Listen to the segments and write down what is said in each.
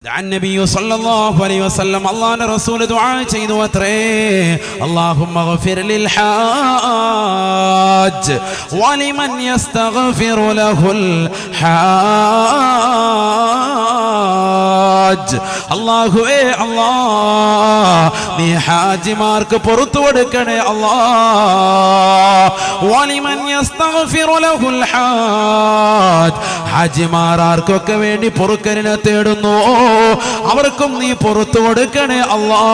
النبي صلى الله عليه وسلم الله رسول دعاء ചെയ്തു അത്രേ اللهم اغفر للحاج ولمن يستغفر له الحاج അള്ളാഹുവേ അല്ലാ നീ ഹാജിമാർക്ക് പുറത്തു കൊടുക്കണേ അല്ലാ വലിമൻ യസ്തഗ്ഫിറു ലഹുൽ ഹാജ് ഹാജിമാർ ആർക്കൊക്കെ വേണ്ടി പൊറുക്കലിനെ തേടുന്നു അവർക്കും നീ പുറത്തു കൊടുക്കണേ അല്ലാ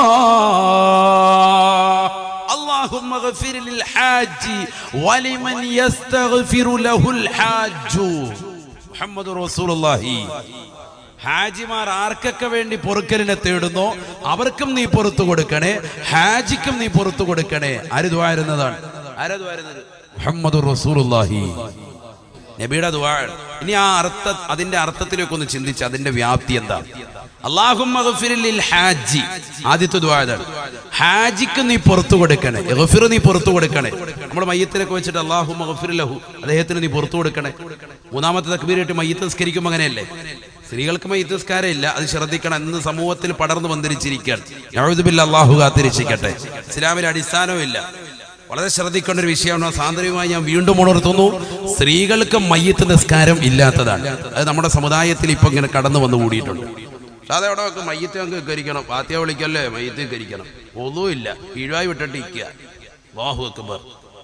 اللهم اغفر للحاج ولمن يستغفر له الحاج محمد رسول الله ഹാജിമാർ ആർക്കൊക്കെ വേണ്ടി പൊറുക്കലിനെ തേടുന്നോ അവർക്കും നീ പുറത്തു കൊടുക്കണേ ഹാജിക്കും നീ പുറത്തു കൊടുക്കണേ ആര് ദ്വാരുന്നതാണ് ആരാ ദ്വാരുന്നത് മുഹമ്മദ് റസൂലുള്ളാഹി നബിയുടെ ദ്വാ ഇനി ആ അർത്ഥ അതിന്റെ അർത്ഥത്തിലേക്ക് ഒന്ന് ചിന്തിച്ച് അതിന്റെ വ്യാപ്തി എന്താ അള്ളാഹും ഹാജി ആദ്യത്തെ ദ്വാരാണ് ഹാജിക്ക് നീ പുറത്തു കൊടുക്കണേ ഗഫിർ നീ പുറത്തു കൊടുക്കണേ നമ്മൾ മയ്യത്തിലൊക്കെ വെച്ചിട്ട് അള്ളാഹു ലഹു അദ്ദേഹത്തിന് നീ പുറത്തു കൊടുക്കണേ മൂന്നാമത്തെ തക്ബീരായിട്ട് മയ്യത്ത് നിസ്കരിക്കും അങ്ങനെയല്ലേ സ്ത്രീകൾക്ക് മയ്യത്ത് നിസ്കാരം ഇല്ല അത് ശ്രദ്ധിക്കണം ഇന്ന് സമൂഹത്തിൽ പടർന്നു വന്നിരിച്ചിരിക്കുകയാണ് യഹൂദുബില്ല അള്ളാഹു കാത്തിരിച്ചിരിക്കട്ടെ ഇസ്ലാമിൽ അടിസ്ഥാനവുമില്ല വളരെ ശ്രദ്ധിക്കേണ്ട ഒരു വിഷയമാണ് സാന്ദ്രവുമായി ഞാൻ വീണ്ടും ഉണർത്തുന്നു സ്ത്രീകൾക്ക് മയ്യത്ത് നിസ്കാരം ഇല്ലാത്തതാണ് അത് നമ്മുടെ സമുദായത്തിൽ ഇപ്പൊ ഇങ്ങനെ കടന്നു വന്നു കൂടിയിട്ടുണ്ട് പക്ഷെ അതവിടെ ഒക്കെ മയ്യത്ത് ഞങ്ങൾക്ക് കരിക്കണം പാത്യ വിളിക്കല്ലേ മയ്യത്ത് കരിക്കണം ഒന്നുമില്ല കീഴായി വിട്ടിട്ട് ഇരിക്കുക വാഹു അക്ബർ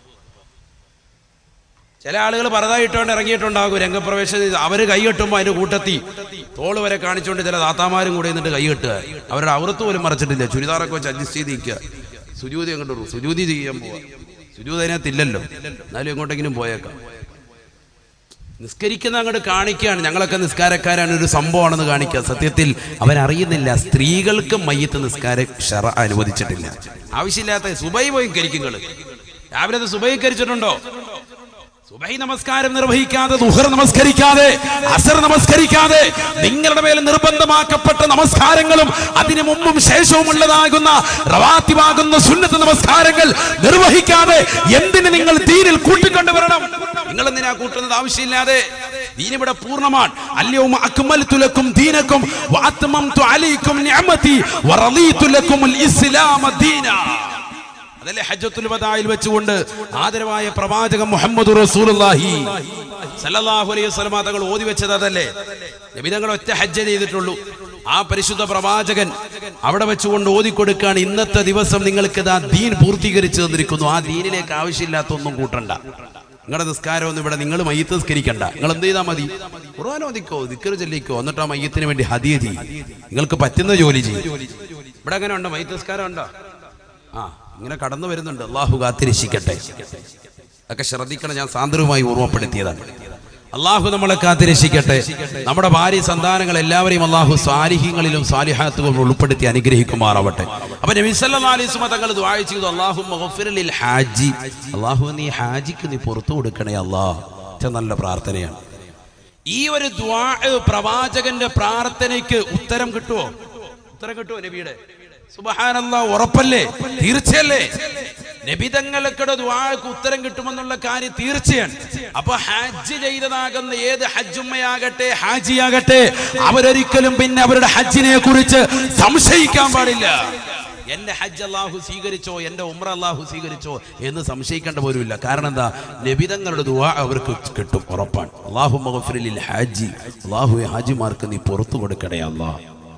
ചില ആളുകൾ പറതായിട്ടോണ്ട് ഇറങ്ങിയിട്ടുണ്ടാകും രംഗപ്രവേശനം അവര് കൈകെട്ടുമ്പോൾ അതിന്റെ കൂട്ടത്തി തോള് വരെ കാണിച്ചുകൊണ്ട് ചില താത്താമാരും കൂടെ നിന്നിട്ട് കൈകെട്ടുക അവരുടെ അവൃത്ത് പോലും മറച്ചിട്ടില്ല ചുരിദാറൊക്കെ വെച്ച് അഡ്ജസ്റ്റ് ചെയ്ത് നിൽക്കുക സുജൂതി അങ്ങോട്ട് സുജൂതി ചെയ്യാൻ പോവാ സുജൂതി അതിനകത്തില്ലല്ലോ എന്നാലും എങ്ങോട്ടെങ്കിലും പോയേക്കാം നിസ്കരിക്കുന്ന അങ്ങോട്ട് കാണിക്കുകയാണ് ഞങ്ങളൊക്കെ നിസ്കാരക്കാരാണ് ഒരു സംഭവമാണെന്ന് കാണിക്കുക സത്യത്തിൽ അവരറിയുന്നില്ല സ്ത്രീകൾക്ക് മയ്യത്ത് നിസ്കാര ഷറ അനുവദിച്ചിട്ടില്ല ആവശ്യമില്ലാത്ത സുബൈ പോയി കരിക്കുങ്ങൾ രാവിലെ സുബൈ കരിച്ചിട്ടുണ്ടോ സുബൈ നമസ്കാരം നിർവഹിക്കാതെ ദുഹർ നമസ്കരിക്കാതെ അസർ നമസ്കരിക്കാതെ നിങ്ങളുടെ മേൽ നിർബന്ധമാക്കപ്പെട്ട നമസ്കാരങ്ങളും അതിനു മുമ്പും ശേഷവും ഉള്ളതാകുന്ന റവാത്തിവാകുന്ന സുന്നത്ത് നമസ്കാരങ്ങൾ നിർവഹിക്കാതെ എന്തിന് നിങ്ങൾ ദീനിൽ കൂട്ടിക്കൊണ്ടുവരണം നിങ്ങൾ എന്തിനാ കൂട്ടുന്നത് ആവശ്യമില്ലാതെ ദീനിവിടെ പൂർണ്ണമാണ് അല്യവും അക്മൽതു ലക്കും ദീനക്കും വഅത്മംതു അലൈക്കും നിഅമതി വറളീതു ലക്കുമുൽ ഇസ്ലാമ ദീനാ അതല്ലേ ഹജ്ജത്തുൽ വദായിൽ വെച്ചുകൊണ്ട് ആദരവായ പ്രവാചകൻ മുഹമ്മദ് റസൂലുള്ളാഹി സല്ലല്ലാഹു അലൈഹി വസല്ലം തങ്ങൾ ഓതി വെച്ചത് അതല്ലേ നബി തങ്ങൾ ഒറ്റ ഹജ്ജ് ചെയ്തിട്ടുള്ളൂ ആ പരിശുദ്ധ പ്രവാചകൻ അവിടെ വെച്ചുകൊണ്ട് ഓതിക്കൊടുക്കുകയാണ് ഇന്നത്തെ ദിവസം നിങ്ങൾക്ക് ഇതാ ദീൻ പൂർത്തീകരിച്ചു തന്നിരിക്കുന്നു ആ ദീനിലേക്ക് ആവശ്യമില്ലാത്ത ഒന്നും കൂട്ടണ്ട നിങ്ങളുടെ നിസ്കാരമൊന്നും ഇവിടെ നിങ്ങൾ മയ്യത്ത് നിസ്കരിക്കണ്ട നിങ്ങൾ എന്ത് ചെയ്താൽ മതി ഖുർആൻ ഓദിക്കോ ദിക്കറ് ചൊല്ലിക്കോ എന്നിട്ട് ആ മയ്യത്തിന് വേണ്ടി ഹദിയ ചെയ്യും നിങ്ങൾക്ക് പറ്റുന്ന ജോലി ചെയ്യും ഇവിടെ അങ്ങനെ ഉണ്ടോ മയ്യത്ത് നിസ്കാരം ഉണ്ടോ ആ ഇങ്ങനെ കടന്നു വരുന്നുണ്ട് അള്ളാഹു കാത്തിരക്ഷിക്കട്ടെ ഒക്കെ ശ്രദ്ധിക്കണം ഞാൻ സാന്ദ്രവുമായി ഓർമ്മപ്പെടുത്തിയതാണ് അള്ളാഹു നമ്മളെ കാത്തിരക്ഷിക്കട്ടെ നമ്മുടെ ഭാര്യ സന്താനങ്ങൾ എല്ലാവരെയും അള്ളാഹു സാലിഹ്യങ്ങളിലും സാലിഹാത്തുകളും ഉൾപ്പെടുത്തി അനുഗ്രഹിക്കുമാറാവട്ടെ അപ്പൊ നബിസല്ലാസ്മ തങ്ങൾ ദ്വാഴ ചെയ്തു അള്ളാഹു മഹഫിറിൽ ഹാജി അള്ളാഹു നീ ഹാജിക്ക് നീ പുറത്തു കൊടുക്കണേ അള്ളാഹ് നല്ല പ്രാർത്ഥനയാണ് ഈ ഒരു ദ്വാ പ്രവാചകന്റെ പ്രാർത്ഥനയ്ക്ക് ഉത്തരം കിട്ടുമോ ഉത്തരം കിട്ടുമോ നബിയുടെ സുബഹാനല്ല ഉറപ്പല്ലേ തീർച്ചയല്ലേ നബിതങ്ങൾക്കുടെ ദ്വാക്ക് ഉത്തരം കിട്ടുമെന്നുള്ള കാര്യം തീർച്ചയാണ് അപ്പൊ ഹജ്ജ് ചെയ്തതാകുന്ന ഏത് ഹജ്ജുമ്മയാകട്ടെ ഹാജിയാകട്ടെ അവരൊരിക്കലും പിന്നെ അവരുടെ ഹജ്ജിനെ കുറിച്ച് സംശയിക്കാൻ പാടില്ല എന്റെ ഹജ്ജ് അള്ളാഹു സ്വീകരിച്ചോ എന്റെ ഉമ്ര അള്ളാഹു സ്വീകരിച്ചോ എന്ന് സംശയിക്കേണ്ട പോലുമില്ല കാരണം എന്താ നബിതങ്ങളുടെ ദുവാ അവർക്ക് കിട്ടും ഉറപ്പാണ് അള്ളാഹു മഹഫിലിൽ ഹാജി അള്ളാഹു ഹാജിമാർക്ക് നീ പുറത്തു കൊടുക്കണേ അള്ളാഹ്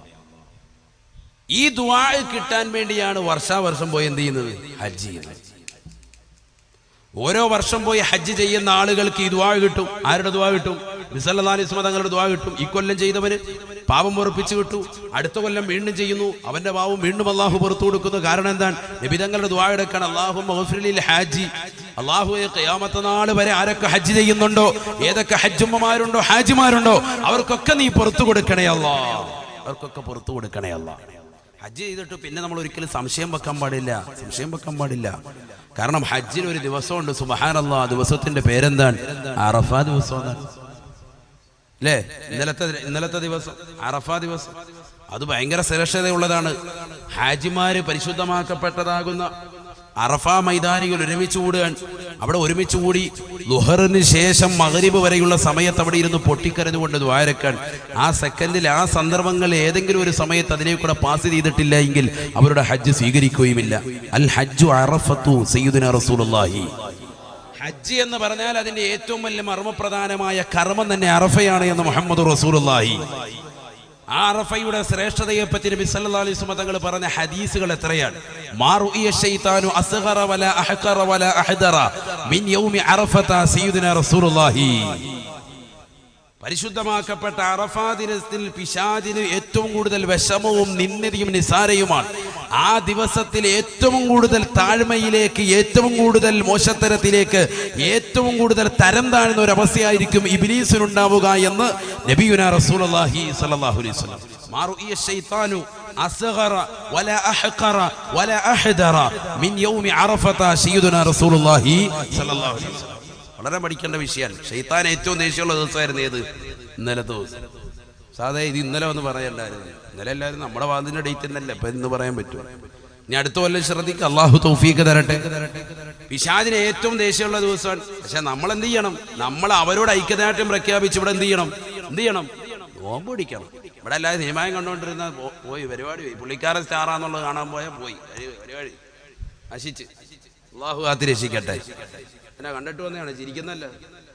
ഈ ദുവാ കിട്ടാൻ വേണ്ടിയാണ് വർഷാവർഷം പോയി എന്ത് ചെയ്യുന്നത് ഹജ്ജ് ചെയ്യുന്നത് ഓരോ വർഷം പോയി ഹജ്ജ് ചെയ്യുന്ന ആളുകൾക്ക് ഈ ദുവാ കിട്ടും ആരുടെ ദുവാ കിട്ടും നിസല്ലാലിസ്മ തങ്ങളുടെ ദുവാ കിട്ടും ഈ കൊല്ലം ചെയ്തവന് പാപം ഉറപ്പിച്ചു കിട്ടു അടുത്ത കൊല്ലം വീണ്ടും ചെയ്യുന്നു അവന്റെ പാവം വീണ്ടും അള്ളാഹു പുറത്തു കൊടുക്കുന്നു കാരണം എന്താണ് നബിതങ്ങളുടെ ദുവാ എടുക്കാൻ അള്ളാഹു മഹഫിലിൽ ഹാജി അള്ളാഹു കയാമത്ത നാൾ വരെ ആരൊക്കെ ഹജ്ജ് ചെയ്യുന്നുണ്ടോ ഏതൊക്കെ ഹജ്ജുമ്മമാരുണ്ടോ ഹാജിമാരുണ്ടോ അവർക്കൊക്കെ നീ പുറത്തു കൊടുക്കണേ അല്ലാ അവർക്കൊക്കെ പുറത്തു കൊടുക്കണേ അല്ലാ ഹജ്ജ് ചെയ്തിട്ട് പിന്നെ നമ്മൾ ഒരിക്കലും സംശയം വെക്കാൻ പാടില്ല സംശയം വെക്കാൻ പാടില്ല കാരണം ഹജ്ജിന് ഒരു ദിവസമുണ്ട് സുബഹാനല്ല ആ ദിവസത്തിന്റെ പേരെന്താണ് അറഫ ദിവസം അല്ലേ ഇന്നലത്തെ ഇന്നലത്തെ ദിവസം അറഫ ദിവസം അത് ഭയങ്കര സുരക്ഷതയുള്ളതാണ് ഹാജിമാര് പരിശുദ്ധമാക്കപ്പെട്ടതാകുന്ന അറഫ മൈതാനികൾ ഒരുമിച്ച് കൂടുകയാൻ അവിടെ ഒരുമിച്ച് കൂടി ലുഹറിന് ശേഷം മകരിബ് വരെയുള്ള സമയത്ത് അവിടെ ഇരുന്ന് പൊട്ടിക്കരഞ്ഞുകൊണ്ട് ദ്വാരക്കാൻ ആ സെക്കൻഡിൽ ആ സന്ദർഭങ്ങളിൽ ഏതെങ്കിലും ഒരു സമയത്ത് അതിനെ കൂടെ പാസ് ചെയ്തിട്ടില്ല എങ്കിൽ അവരുടെ ഹജ്ജ് സ്വീകരിക്കുകയുമില്ല അൽ ഹജ്ജു അറഫത്തു സയ്യിദുന റസൂലുള്ളാഹി ഹജ്ജ് എന്ന് പറഞ്ഞാൽ അതിന്റെ ഏറ്റവും വലിയ മർമ്മപ്രധാനമായ കർമ്മം തന്നെ അറഫയാണ് എന്ന് മുഹമ്മദ് റസൂലുള്ളാഹി ആ അറഫയുടെ ശ്രേഷ്ഠതയെ പറ്റി നബി സല്ലല്ലാഹു അലൈഹി വസല്ലം തങ്ങൾ പറഞ്ഞ ഹദീസുകൾ എത്രയാണ് മാറുഇയ ശൈത്താനു അസ്ഗറ വല അഹ്ഖറ വല അഹ്ദറ മിൻ യൗമി അറഫത സയ്യിദുന റസൂലുള്ളാഹി പരിശുദ്ധമാക്കപ്പെട്ട അറഫാ ദിനത്തിൽ പിശാദിന് ഏറ്റവും കൂടുതൽ വിഷമവും നിന്ദതിയും നിസാരയുമാണ് ആ ദിവസത്തിൽ ഏറ്റവും കൂടുതൽ താഴ്മയിലേക്ക് ഏറ്റവും കൂടുതൽ മോശത്തരത്തിലേക്ക് ഏറ്റവും കൂടുതൽ തരം താഴ്ന്ന ഒരു അവസ്ഥയായിരിക്കും ഇബിലീസിനുണ്ടാവുക എന്ന് നബിയുന റസൂലുള്ളാഹി സ്വല്ലല്ലാഹു അലൈഹി വസല്ലം മാറുഇയ ശൈത്താനു അസ്ഗറ വല അഹ്ഖറ വല അഹ്ദറ മിൻ യൗമി അറഫത സയ്യിദുന റസൂലുള്ളാഹി സ്വല്ലല്ലാഹു അലൈഹി വസല്ലം വളരെ പഠിക്കേണ്ട വിഷയമാണ് ഷെയ്ത്താൻ ഏറ്റവും ദേഷ്യമുള്ള ദിവസമായിരുന്നു ഏത് ഇന്നലത്തെ ദിവസം സാധാ ഇത് ഇന്നലെ വന്ന് പറയണ്ടായിരുന്നു ഇന്നലെ എല്ലാവരും നമ്മുടെ വാതിന്റെ ഡേറ്റ് തന്നെയല്ല ഇപ്പൊ ഇന്ന് പറയാൻ പറ്റുമോ ഇനി അടുത്ത കൊല്ലം ശ്രദ്ധിക്കുക അള്ളാഹു തൗഫീക്ക് തരട്ടെ പിശാദിന് ഏറ്റവും ദേഷ്യമുള്ള ദിവസമാണ് പക്ഷെ നമ്മൾ എന്ത് ചെയ്യണം നമ്മൾ അവരോട് ഐക്യദാർഢ്യം പ്രഖ്യാപിച്ച് ഇവിടെ എന്ത് ചെയ്യണം എന്ത് ചെയ്യണം നോമ്പ് പിടിക്കണം ഇവിടെ എല്ലാവരും സിനിമയും കണ്ടുകൊണ്ടിരുന്ന പോ- പോയി പരിപാടി പോയി പുള്ളിക്കാരൻ സ്റ്റാറാന്നുള്ളത് കാണാൻ പോയാൽ പോയി കഴി- പരിപാടി നശിച്ച് അള്ളാഹു കാത്തി രക്ഷിക്കട്ടെ എന്നെ കണ്ടിട്ട് വന്നതാണ് ചിരിക്കുന്നല്ല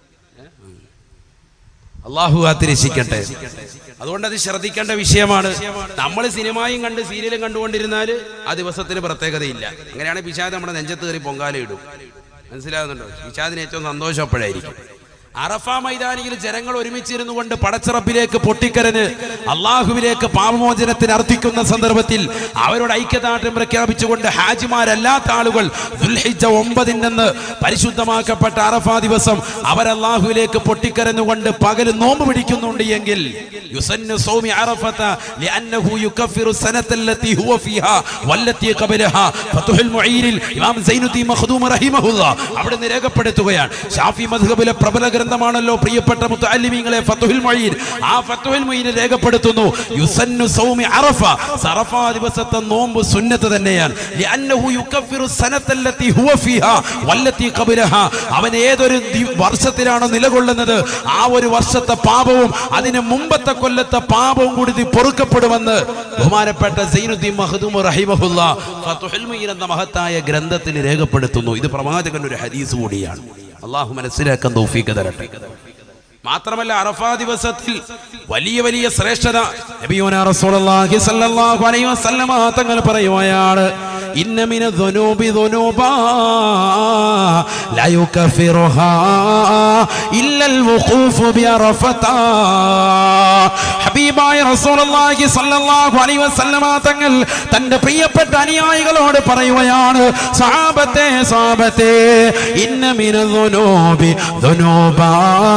അള്ളാഹു കാത്തി രക്ഷിക്കട്ടെ അതുകൊണ്ട് അത് ശ്രദ്ധിക്കേണ്ട വിഷയമാണ് നമ്മൾ സിനിമയും കണ്ട് സീരിയലും കണ്ടുകൊണ്ടിരുന്നാൽ ആ ദിവസത്തിന് പ്രത്യേകതയില്ല അങ്ങനെയാണ് പിശാദ് നമ്മുടെ നെഞ്ചത്ത് കയറി പൊങ്കാലയിടും മനസ്സിലാകുന്നുണ്ടോ പിശാദിന് ഏറ്റവും സന്തോഷം അപ്പോഴായിരിക്കും അറഫ മൈതാനിയിൽ ജനങ്ങൾ ഒരുമിച്ചിരുന്നു കൊണ്ട് പടച്ചിറപ്പിലേക്ക് പൊട്ടിക്കരഞ്ഞ് അള്ളാഹുവിലേക്ക് പാപമോചനത്തിന് അർത്ഥിക്കുന്ന സന്ദർഭത്തിൽ അവരുടെ ഐക്യദാർഢ്യം പ്രഖ്യാപിച്ചുകൊണ്ട് ഹാജിമാരല്ലാത്ത ആളുകൾ ദുൽഹിജ്ജ ഒമ്പതിനെന്ന് പരിശുദ്ധമാക്കപ്പെട്ട അറഫ ദിവസം അവരല്ലാഹുവിലേക്ക് പൊട്ടിക്കരഞ്ഞുകൊണ്ട് പകൽ നോമ്പ് പിടിക്കുന്നുണ്ട് എങ്കിൽ യുസന്നു സൗമി അറഫത ലിഅന്നഹു യുകഫിറു സനത്തല്ലത്തി ഹുവ ഫീഹാ വല്ലത്തി ഖബലഹാ ഫതുഹുൽ മുഈനിൽ ഇമാം സൈനുദ്ദീൻ മഖ്ദൂം റഹിമഹുല്ലാ അവിടെ രേഖപ്പെടുത്തുകയാണ് ഷാഫി മദ്ഹബിലെ പ്രബല ഗ്രന്ഥമാണല്ലോ പ്രിയപ്പെട്ട മുത്തഅല്ലിമീങ്ങളെ ഫതുഹുൽ മുഈൻ ആ ഫതുഹുൽ മുഈനിൽ രേഖപ്പെടുത്തുന്നു യുസന്നു സൗമി അറഫ സറഫ ദിവസത്തെ നോമ്പ് സുന്നത്ത് തന്നെയാണ് ലിഅന്നഹു യുകഫിറു സനത്തല്ലത്തി ഹുവ ഫീഹാ വല്ലത്തി ഖബലഹാ അവൻ ഏതൊരു ദി- വർഷത്തിലാണോ നിലകൊള്ളുന്നത് ആ ഒരു വർഷത്തെ പാപവും അതിന് മുമ്പത്തെ കൊല്ലത്തെ പാപവും കൂടി ഇത് പൊറുക്കപ്പെടുമെന്ന് ബഹുമാനപ്പെട്ട സൈനുദ്ദീൻ മഹദൂം റഹിമഹുല്ല ഫതുഹുൽ മുഈൻ എന്ന മഹത്തായ ഗ്രന്ഥത്തിൽ രേഖപ്പെടുത്തുന്നു ഇത് പ്രവാചകന്റെ ഒരു ഹദീസ് കൂടിയാണ് അള്ളാഹു മനസ്സിലാക്കാൻ തൗഫീഖ് തരട്ടെ മാത്രമല്ല അറഫാ ദിവസത്തിൽ വലിയ വലിയ ശ്രേഷ്ഠത നബിയൂന റസൂലുള്ളാഹി സ്വല്ലല്ലാഹു അലൈഹി വസല്ലമ തങ്ങൾ പറയുകയാണ് ഇന്ന മിന ദുനൂബി ദുനൂബാ ലാ യുകഫിറുഹാ ഇല്ലൽ വുഖൂഫു ബിഅറഫതാ ഹബീബായ റസൂലുള്ളാഹി സ്വല്ലല്ലാഹു അലൈഹി വസല്ലമ തങ്ങൾ തന്റെ പ്രിയപ്പെട്ട അനുയായികളോട് പറയുകയാണ് സഹാബത്തെ സഹാബത്തെ ഇന്ന മിന ദുനൂബി ദുനൂബാ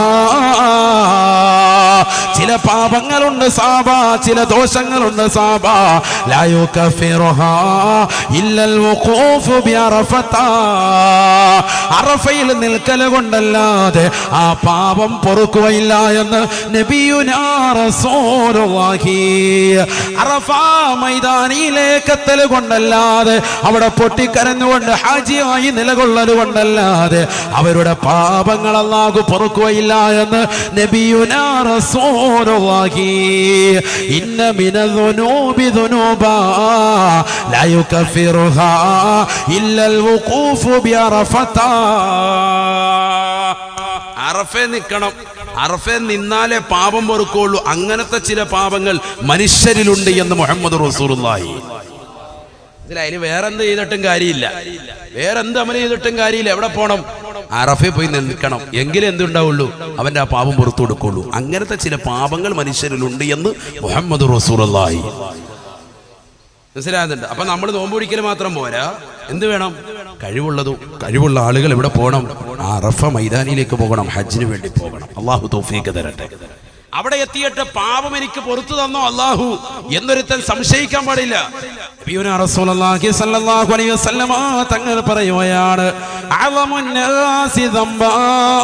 ചില പാപങ്ങളുണ്ട് സാബ ചില ദോഷങ്ങളുണ്ട് സാബ ലാ യുകഫിറുഹാ ഇല്ലൽ വുഖൂഫു ബിഅറഫതാ അറഫയിൽ നിൽക്കൽ കൊണ്ടല്ലാതെ ആ പാപം പൊറുക്കുകയില്ല എന്ന് നബിയുനാ റസൂലുള്ളാഹി അറഫ മൈതാനിയിലേക്ക് എത്തൽ കൊണ്ടല്ലാതെ അവിടെ പൊട്ടിക്കരഞ്ഞുകൊണ്ട് ഹാജിയായി നിലകൊള്ളൽ കൊണ്ടല്ലാതെ അവരുടെ പാപങ്ങൾ അല്ലാഹു പൊറുക്കുകയില്ല എന്ന് നബിയുനാ റസൂലുള്ളാഹി ഇന്ന മിനൽ ദുനൂബി ദുനൂബാ ലാ യുകഫിറുഹാ ഇല്ലൽ വുഖൂഫു ബിഅറഫതാ അറഫെ നിൽക്കണം അറഫെ നിന്നാലേ പാപം പൊറുക്കുള്ളൂ അങ്ങനത്തെ ചില പാപങ്ങൾ മനുഷ്യരിലുണ്ട് എന്ന് മുഹമ്മദ് റസൂലുള്ളാഹി ഇതിലതിന് വേറെന്ത് ചെയ്തിട്ടും കാര്യമില്ല വേറെന്ത് അമല ചെയ്തിട്ടും കാര്യമില്ല എവിടെ പോണം അറഫെ പോയി നിൽക്കണം എങ്കിലേ എന്തുണ്ടാവുള്ളൂ അവന്റെ ആ പാപം പുറത്തു കൊടുക്കുള്ളൂ അങ്ങനത്തെ ചില പാപങ്ങൾ മനുഷ്യരിലുണ്ട് എന്ന് മുഹമ്മദ് റസൂലുള്ളാഹി മനസ്സിലാകുന്നുണ്ട് അപ്പൊ നമ്മൾ നോമ്പ് പിടിക്കൽ മാത്രം പോരാ എന്ത് വേണം കഴിവുള്ളതും കഴിവുള്ള ആളുകൾ ഇവിടെ പോകണം ആ അറഫ മൈതാനിയിലേക്ക് പോകണം ഹജ്ജിന് വേണ്ടി പോകണം അള്ളാഹു തൗഫീക്ക് തരട്ടെ അവിടെ എത്തിയിട്ട് പാപം എനിക്ക് പുറത്തു തന്നോ അള്ളാഹു എന്നൊരുത്തൻ സംശയിക്കാൻ പാടില്ല നബിയുനാ റസൂലുള്ളാഹി സ്വല്ലല്ലാഹു അലൈഹി വസല്ലമ തങ്ങൾ പറയുകയാണ് അളമുൻ നാസി ദംബാ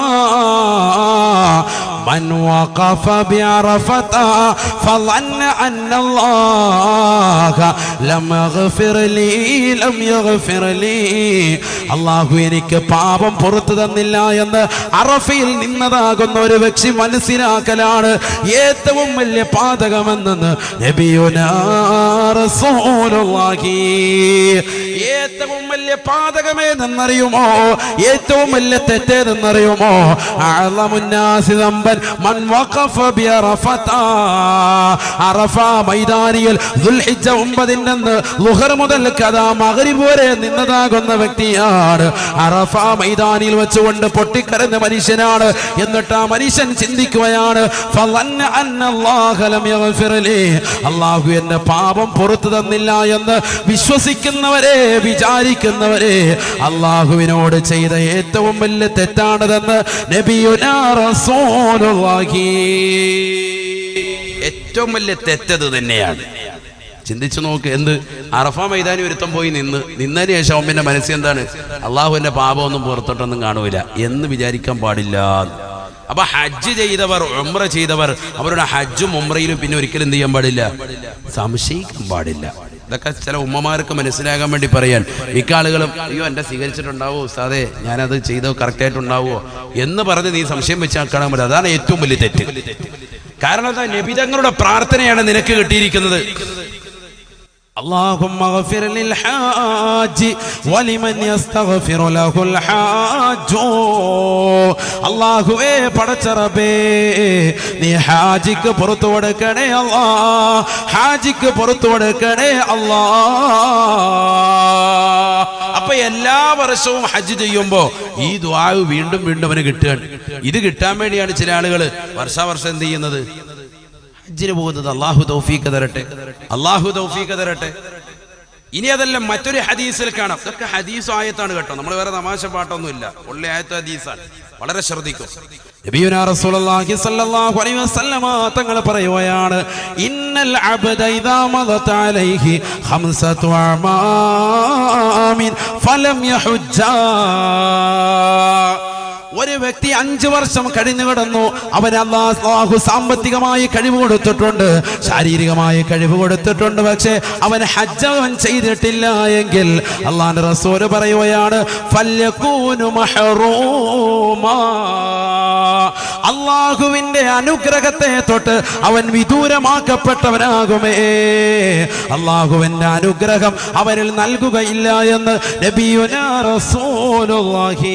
من وقف بعرفة فظن أن الله لم يغفر لي لم يغفر لي അള്ളാഹു എനിക്ക് പാപം പുറത്തു തന്നില്ല എന്ന് അറഫയിൽ നിന്നതാകുന്ന ഒരു വ്യക്തി മനസ്സിലാക്കലാണ് ഏറ്റവും വലിയ പാതകമെന്ന് നബിയുനാ റസൂലുള്ളാഹി ഏറ്റവും വലിയ പാതകമേതെന്നറിയുമോ ഏറ്റവും വലിയ തെറ്റേതെന്നറിയുമോ അളമുന്നാസി ദമ്പൻ മൻ വഖഫ ബിഅറഫത അറഫ മൈതാനിയിൽ ദുൽഹിജ്ജ ഒമ്പതിൻ്റെ അന്ന് ലുഹർ മുതൽ കഥാ മഗ്രിബ് വരെ നിന്നതാകുന്ന വ്യക്തിയാണ് അറഫ മൈതാനിയിൽ വെച്ചുകൊണ്ട് പൊട്ടിക്കരഞ്ഞ മനുഷ്യനാണ് എന്നിട്ട് ആ മനുഷ്യൻ ചിന്തിക്കുകയാണ് ഫളന്ന അന്ന അല്ലാഹ ലം യഗ്ഫിർ ലി. അള്ളാഹു എന്റെ പാപം പുറത്തു തന്നില്ല എന്ന് വിശ്വസിക്കുന്നവരെ വിചാരിക്കുന്നവരെ അള്ളാഹുവിനോട് ചെയ്ത ഏറ്റവും വലിയ തെറ്റാണതെന്ന് നബിയുനാ റസൂലുള്ളാഹി ഏറ്റവും വലിയ തെറ്റത് തന്നെയാണ് ചിന്തിച്ചു നോക്ക് എന്ത് അറഫ മൈതാനി ഒരുത്തം പോയി നിന്ന് നിന്നതിന് ശേഷം അവൻ്റെ മനസ്സിൽ എന്താണ് അള്ളാഹുവിന്റെ പാപമൊന്നും പുറത്തോട്ടൊന്നും കാണൂല എന്ന് വിചാരിക്കാൻ പാടില്ല അപ്പൊ ഹജ്ജ് ചെയ്തവർ ഉംറ ചെയ്തവർ അവരുടെ ഹജ്ജും ഉംറയിലും പിന്നെ ഒരിക്കലും എന്ത് ചെയ്യാൻ പാടില്ല സംശയിക്കാൻ പാടില്ല ഇതൊക്കെ ചില ഉമ്മമാർക്ക് മനസ്സിലാകാൻ വേണ്ടി പറയാൻ മിക്ക ആളുകളും അയ്യോ എന്റെ സ്വീകരിച്ചിട്ടുണ്ടാവോ ഉസ്താദേ ഞാനത് ചെയ്തോ കറക്റ്റായിട്ടുണ്ടാവോ എന്ന് പറഞ്ഞ് നീ സംശയം വെച്ചാക്കാൻ പറ്റില്ല അതാണ് ഏറ്റവും വലിയ തെറ്റ് കാരണം എന്താ നബിതങ്ങളുടെ പ്രാർത്ഥനയാണ് നിനക്ക് കിട്ടിയിരിക്കുന്നത് اللهم اغفر للحاج ولمن يستغفر له الحاج അള്ളാഹുവേ പടച്ചറബേ നീ ഹാജിക്ക് പുറത്തു കൊടുക്കണേ അല്ലാ ഹാജിക്ക് പുറത്തു കൊടുക്കണേ അല്ലാ അപ്പൊ എല്ലാ വർഷവും ഹജ്ജ് ചെയ്യുമ്പോ ഈ ദ്വാവ് വീണ്ടും വീണ്ടും അവന് കിട്ടുകയാണ് ഇത് കിട്ടാൻ വേണ്ടിയാണ് ചില ആളുകൾ വർഷാവർഷം എന്ത് ചെയ്യുന്നത് ഹജ്ജിന് പോകുന്നത് അള്ളാഹു തൗഫീഖ് തരട്ടെ അള്ളാഹു തൗഫീഖ് തരട്ടെ ഇനി അതെല്ലാം മറ്റൊരു ഹദീസിൽ കാണാം ഇതൊക്കെ ഹദീസ് ആയത്താണ് കേട്ടോ നമ്മൾ വേറെ തമാശ പാട്ടൊന്നുമില്ല ഉള്ള ആയത്ത് ഹദീസാണ് വളരെ ശ്രദ്ധിക്കും നബിയുനാ റസൂലുള്ളാഹി സ്വല്ലല്ലാഹു അലൈഹി വസല്ലമ തങ്ങൾ പറയുകയാണ് ഇന്നൽ അബ്ദ ഇദാ മദത അലൈഹി ഖംസതു അമാമിൻ ഫലം യഹുജ്ജാ ഒരു വ്യക്തി അഞ്ചു വർഷം കഴിഞ്ഞു കിടന്നു അവൻ അള്ളാഹു സാമ്പത്തികമായി കഴിവ് കൊടുത്തിട്ടുണ്ട് ശാരീരികമായി കഴിവ് കൊടുത്തിട്ടുണ്ട് പക്ഷേ അവൻ ഹജ്ജ് അവൻ ചെയ്തിട്ടില്ല എങ്കിൽ അള്ളാന്റെ റസൂല് പറയുകയാണ് ഫല്യകൂനു മഹറൂമാ. അള്ളാഹുവിന്റെ അനുഗ്രഹത്തെ തൊട്ട് അവൻ വിദൂരമാക്കപ്പെട്ടവനാകുമേ അള്ളാഹുവിന്റെ അനുഗ്രഹം അവനിൽ നൽകുകയില്ല എന്ന് നബിയുനാ റസൂലുള്ളാഹി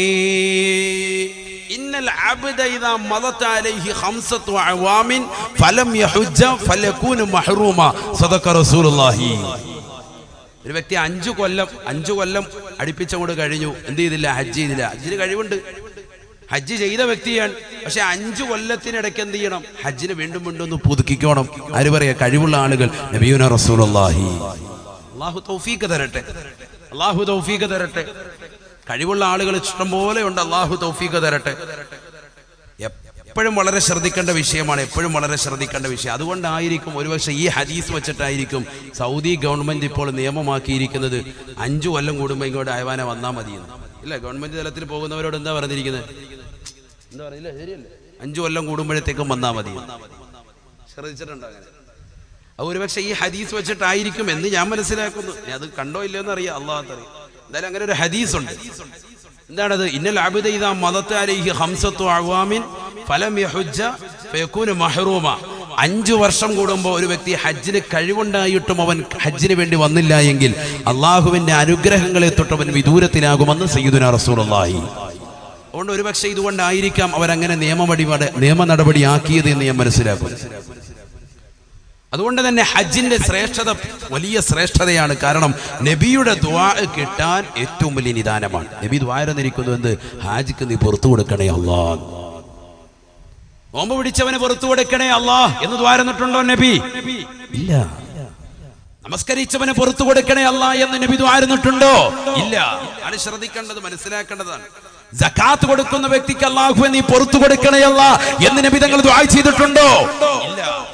ഇന്നൽ അബ്ദ ഇദാ മദത അലൈഹി ഖംസത്തു അവാമിൻ ഫലം യഹുജ്ജ ഫലകൂന മഹ്റൂമ സദഖ റസൂലുള്ളാഹി ഒരു വ്യക്തി അഞ്ചു കൊല്ലം അഞ്ചു കൊല്ലം അടുപ്പിച്ചങ്ങോട്ട് കഴിഞ്ഞു എന്ത് ചെയ്തില്ല ഹജ്ജ് ചെയ്തില്ല ഹജ്ജിന് കഴിവുണ്ട് ഹജ്ജ് ചെയ്ത വ്യക്തിയാണ് പക്ഷെ അഞ്ചു കൊല്ലത്തിനിടയ്ക്ക് എന്ത് ചെയ്യണം ഹജ്ജിന് വീണ്ടും വീണ്ടും ഒന്ന് പുതുക്കിക്കോണം ആര് പറയാ കഴിവുള്ള ആളുകൾ നബിയുന റസൂലുള്ളാഹി അള്ളാഹു തൗഫീഖ് തരട്ടെ അള്ളാഹു തൗഫീഖ് തരട്ടെ കഴിവുള്ള ആളുകൾ ഇഷ്ടം പോലെ ഉണ്ട് അള്ളാഹു തൗഫീഖ് തരട്ടെ എപ്പോഴും വളരെ ശ്രദ്ധിക്കേണ്ട വിഷയമാണ് എപ്പോഴും വളരെ ശ്രദ്ധിക്കേണ്ട വിഷയം അതുകൊണ്ടായിരിക്കും ഒരുപക്ഷെ ഈ ഹദീസ് വെച്ചിട്ടായിരിക്കും സൗദി ഗവൺമെന്റ് ഇപ്പോൾ നിയമമാക്കിയിരിക്കുന്നത് അഞ്ചു കൊല്ലം കൂടുമ്പോൾ ഇങ്ങോട്ട് അയവാന വന്നാൽ മതിയെന്ന് ഇല്ല ഗവൺമെന്റ് തലത്തിൽ പോകുന്നവരോട് എന്താ പറഞ്ഞിരിക്കുന്നത് എന്താ പറഞ്ഞില്ല ശരിയല്ലേ അഞ്ചു കൊല്ലം കൂടുമ്പോഴത്തേക്കും വന്നാൽ മതി ശ്രദ്ധിച്ചിട്ടുണ്ടോ അങ്ങനെ അത് ഒരുപക്ഷെ ഈ ഹദീസ് വെച്ചിട്ടായിരിക്കും എന്ന് ഞാൻ മനസ്സിലാക്കുന്നു ഇനി അത് കണ്ടോ ഇല്ലയോ എന്ന് അറിയാം അള്ളാഹ് അറിയാം എന്തായാലും അങ്ങനെ ഒരു ഹദീസ് ഉണ്ട് എന്താണത് ഇന്നൽ അബിദ ഇദാ മദത്ത അലൈഹി ഹംസത്തു അവാമിൻ ഫലം യഹുജ്ജ ഫയകൂന മഹ്റൂമ അഞ്ചു വർഷം കൂടുമ്പോൾ ഒരു വ്യക്തി ഹജ്ജിന് കഴിവുണ്ടായിട്ടും അവൻ ഹജ്ജിന് വേണ്ടി വന്നില്ല എങ്കിൽ അള്ളാഹുവിന്റെ അനുഗ്രഹങ്ങളെ തൊട്ട് അവൻ വിദൂരത്തിലാകുമെന്ന് സയ്യിദുന റസൂലുള്ളാഹി അതുകൊണ്ട് ഒരുപക്ഷെ ഇതുകൊണ്ടായിരിക്കാം അവരങ്ങനെ നിയമപടി നിയമ നടപടി ആക്കിയത് എന്ന് ഞാൻ മനസ്സിലാക്കുന്നു അതുകൊണ്ട് തന്നെ ഹജ്ജിന്റെ ശ്രേഷ്ഠത വലിയ ശ്രേഷ്ഠതയാണ് കാരണം നബിയുടെ ദ്വാ കിട്ടാൻ ഏറ്റവും വലിയ നിദാനമാണ് നബി ദ്വാരന്നിരിക്കുന്നു എന്ത് ഹാജിക്ക് നീ പുറത്തു കൊടുക്കണേ അല്ലാ നോമ്പ് പിടിച്ചവന് പുറത്തു കൊടുക്കണേ അല്ലാ എന്ന് ദ്വാരന്നിട്ടുണ്ടോ നബി ഇല്ല നമസ്കരിച്ചവന് പുറത്തു കൊടുക്കണേ അല്ല എന്ന് നബി ദ്വാരുന്നിട്ടുണ്ടോ ഇല്ല ആണ് ശ്രദ്ധിക്കേണ്ടത് മനസ്സിലാക്കേണ്ടതാണ് ജക്കാത്ത് കൊടുക്കുന്ന വ്യക്തിക്ക് അള്ളാഹു നീ പുറത്തു കൊടുക്കണേ അല്ല എന്ന് നബി തങ്ങൾ ദ്വാ ചെയ്തിട്ടുണ്ടോ ഇല്ല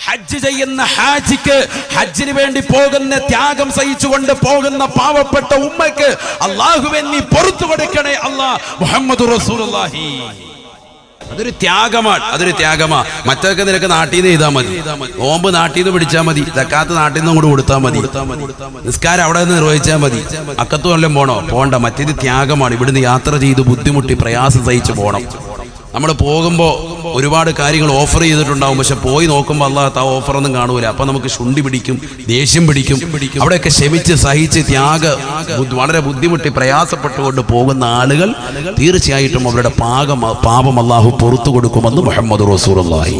ഹജ്ജ് ചെയ്യുന്ന ഹാജിക്ക് ഹജ്ജിന് വേണ്ടി പോകുന്ന ത്യാഗം സഹിച്ചുകൊണ്ട് പോകുന്ന പാവപ്പെട്ട ഉമ്മയ്ക്ക് അള്ളാഹുവെ നീ പുറത്തു കൊടുക്കണേ അല്ലാ മുഹമ്മദ് റസൂലുള്ളാഹി അതൊരു ത്യാഗമാണ് അതൊരു ത്യാഗമാ മറ്റൊക്കെ നിനക്ക് നാട്ടിൽ നിന്ന് ചെയ്താൽ മതി ഓമ്പ് നാട്ടിൽ നിന്ന് പിടിച്ചാൽ മതി തക്കാത്ത് നാട്ടിൽ നിന്ന് കൂടെ കൊടുത്താൽ മതി നിസ്കാരം അവിടെ നിന്ന് നിർവഹിച്ചാൽ മതി അക്കത്തു വല്ലതും പോണോ പോണ്ട മറ്റേത് ത്യാഗമാണ് ഇവിടുന്ന് യാത്ര ചെയ്ത് ബുദ്ധിമുട്ടി പ്രയാസം സഹിച്ച് പോകണം നമ്മൾ പോകുമ്പോൾ ഒരുപാട് കാര്യങ്ങൾ ഓഫർ ചെയ്തിട്ടുണ്ടാവും പക്ഷെ പോയി നോക്കുമ്പോൾ അല്ലാത്ത ആ ഓഫർ ഒന്നും കാണൂല അപ്പൊ നമുക്ക് ശുണ്ടി പിടിക്കും ദേഷ്യം പിടിക്കും അവിടെയൊക്കെ ക്ഷമിച്ച് സഹിച്ച് ത്യാഗ ബുദ്ധി- വളരെ ബുദ്ധിമുട്ടി പ്രയാസപ്പെട്ടുകൊണ്ട് പോകുന്ന ആളുകൾ തീർച്ചയായിട്ടും അവരുടെ പാകം പാപം അള്ളാഹു പുറത്തു കൊടുക്കുമെന്ന് മുഹമ്മദ് റസൂറുള്ളാഹി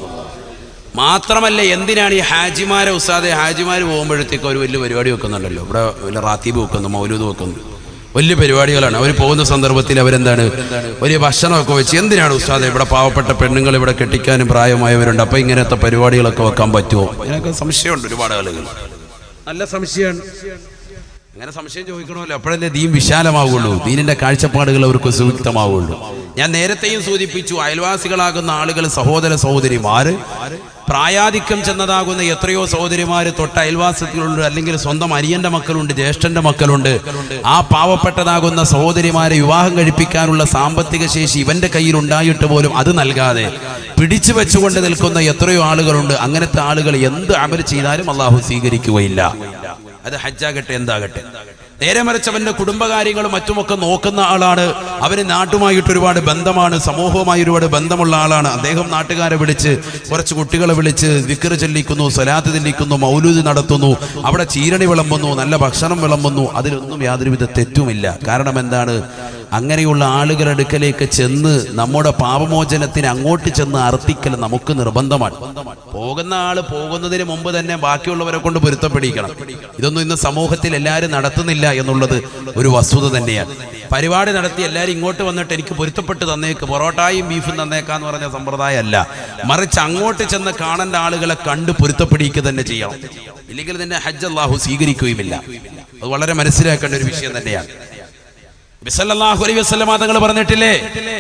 മാത്രമല്ല എന്തിനാണ് ഈ ഹാജിമാരെ ഉസ്താദെ ഹാജിമാർ പോകുമ്പോഴത്തേക്ക് ഒരു വലിയ പരിപാടി വെക്കുന്നുണ്ടല്ലോ ഇവിടെ വലിയ റാത്തീബ് വെക്കുന്നു മൗലൂദ് വെക്കുന്നു വലിയ പരിപാടികളാണ് അവർ പോകുന്ന സന്ദർഭത്തിൽ അവരെന്താണ് വലിയ ഭക്ഷണമൊക്കെ വെച്ച് എന്തിനാണ് ഉസ്താദെ ഇവിടെ പാവപ്പെട്ട പെണ്ണുങ്ങൾ ഇവിടെ കെട്ടിക്കാനും പ്രായമായവരുണ്ട് അപ്പൊ ഇങ്ങനത്തെ പരിപാടികളൊക്കെ വെക്കാൻ പറ്റുമോ ഇതിനൊക്കെ സംശയമുണ്ട് ഒരുപാട് ആളുകൾ നല്ല സംശയമാണ് അങ്ങനെ സംശയം ചോദിക്കണമല്ലോ അപ്പോഴല്ലേ ദീൻ വിശാലമാവുള്ളൂ ദീനിന്റെ കാഴ്ചപ്പാടുകൾ അവർക്ക് സുയുക്തമാവുള്ളൂ ഞാൻ നേരത്തെയും സൂചിപ്പിച്ചു അയൽവാസികളാകുന്ന ആളുകൾ സഹോദര സഹോദരിമാര് പ്രായാധിക്യം ചെന്നതാകുന്ന എത്രയോ സഹോദരിമാര് തൊട്ട അയൽവാസത്തിലുണ്ട് അല്ലെങ്കിൽ സ്വന്തം അനിയന്റെ മക്കളുണ്ട് ജ്യേഷ്ഠന്റെ മക്കളുണ്ട് ആ പാവപ്പെട്ടതാകുന്ന സഹോദരിമാരെ വിവാഹം കഴിപ്പിക്കാനുള്ള സാമ്പത്തിക ശേഷി ഇവന്റെ കയ്യിൽ ഉണ്ടായിട്ട് പോലും അത് നൽകാതെ പിടിച്ചു വെച്ചുകൊണ്ട് നിൽക്കുന്ന എത്രയോ ആളുകളുണ്ട് അങ്ങനത്തെ ആളുകൾ എന്ത് അമൽ ചെയ്താലും അള്ളാഹു സ്വീകരിക്കുകയില്ല അത് ഹജ്ജാകട്ടെ എന്താകട്ടെ നേരെ മറിച്ച് അവന്റെ കുടുംബകാര്യങ്ങളും മറ്റുമൊക്കെ നോക്കുന്ന ആളാണ് അവന് നാട്ടുമായിട്ട് ഒരുപാട് ബന്ധമാണ് സമൂഹവുമായി ഒരുപാട് ബന്ധമുള്ള ആളാണ് അദ്ദേഹം നാട്ടുകാരെ വിളിച്ച് കുറച്ച് കുട്ടികളെ വിളിച്ച് വിക്കറ് ചെല്ലിക്കുന്നു സ്വലാത്ത് ചെല്ലിക്കുന്നു മൗലൂദ് നടത്തുന്നു അവിടെ ചീരണി വിളമ്പുന്നു നല്ല ഭക്ഷണം വിളമ്പുന്നു അതിലൊന്നും യാതൊരുവിധ തെറ്റുമില്ല കാരണം എന്താണ് അങ്ങനെയുള്ള ആളുകളുടെ അടുക്കലേക്ക് ചെന്ന് നമ്മുടെ പാപമോചനത്തിന് അങ്ങോട്ട് ചെന്ന് അർത്ഥിക്കൽ നമുക്ക് നിർബന്ധമാണ് പോകുന്ന ആള് പോകുന്നതിന് മുമ്പ് തന്നെ ബാക്കിയുള്ളവരെ കൊണ്ട് പൊരുത്തപ്പെടിക്കണം ഇതൊന്നും ഇന്ന് സമൂഹത്തിൽ എല്ലാവരും നടത്തുന്നില്ല എന്നുള്ളത് ഒരു വസ്തുത തന്നെയാണ് പരിപാടി നടത്തി എല്ലാവരും ഇങ്ങോട്ട് വന്നിട്ട് എനിക്ക് പൊരുത്തപ്പെട്ട് തന്നേക്ക് പൊറോട്ടായും ബീഫും തന്നേക്കാന്ന് പറഞ്ഞ സമ്പ്രദായമല്ല മറിച്ച് അങ്ങോട്ട് ചെന്ന് കാണേണ്ട ആളുകളെ കണ്ട് പൊരുത്തപ്പെടിക്കുക തന്നെ ചെയ്യണം ഇല്ലെങ്കിൽ നിന്നെ ഹജ്ജ് അള്ളാഹു സ്വീകരിക്കുകയുമില്ല അത് വളരെ മനസ്സിലാക്കേണ്ട ഒരു വിഷയം തന്നെയാണ് ബിസല്ലാഹു അലൈഹി വസല്ലമ തങ്ങൾ പറഞ്ഞിട്ടില്ലേ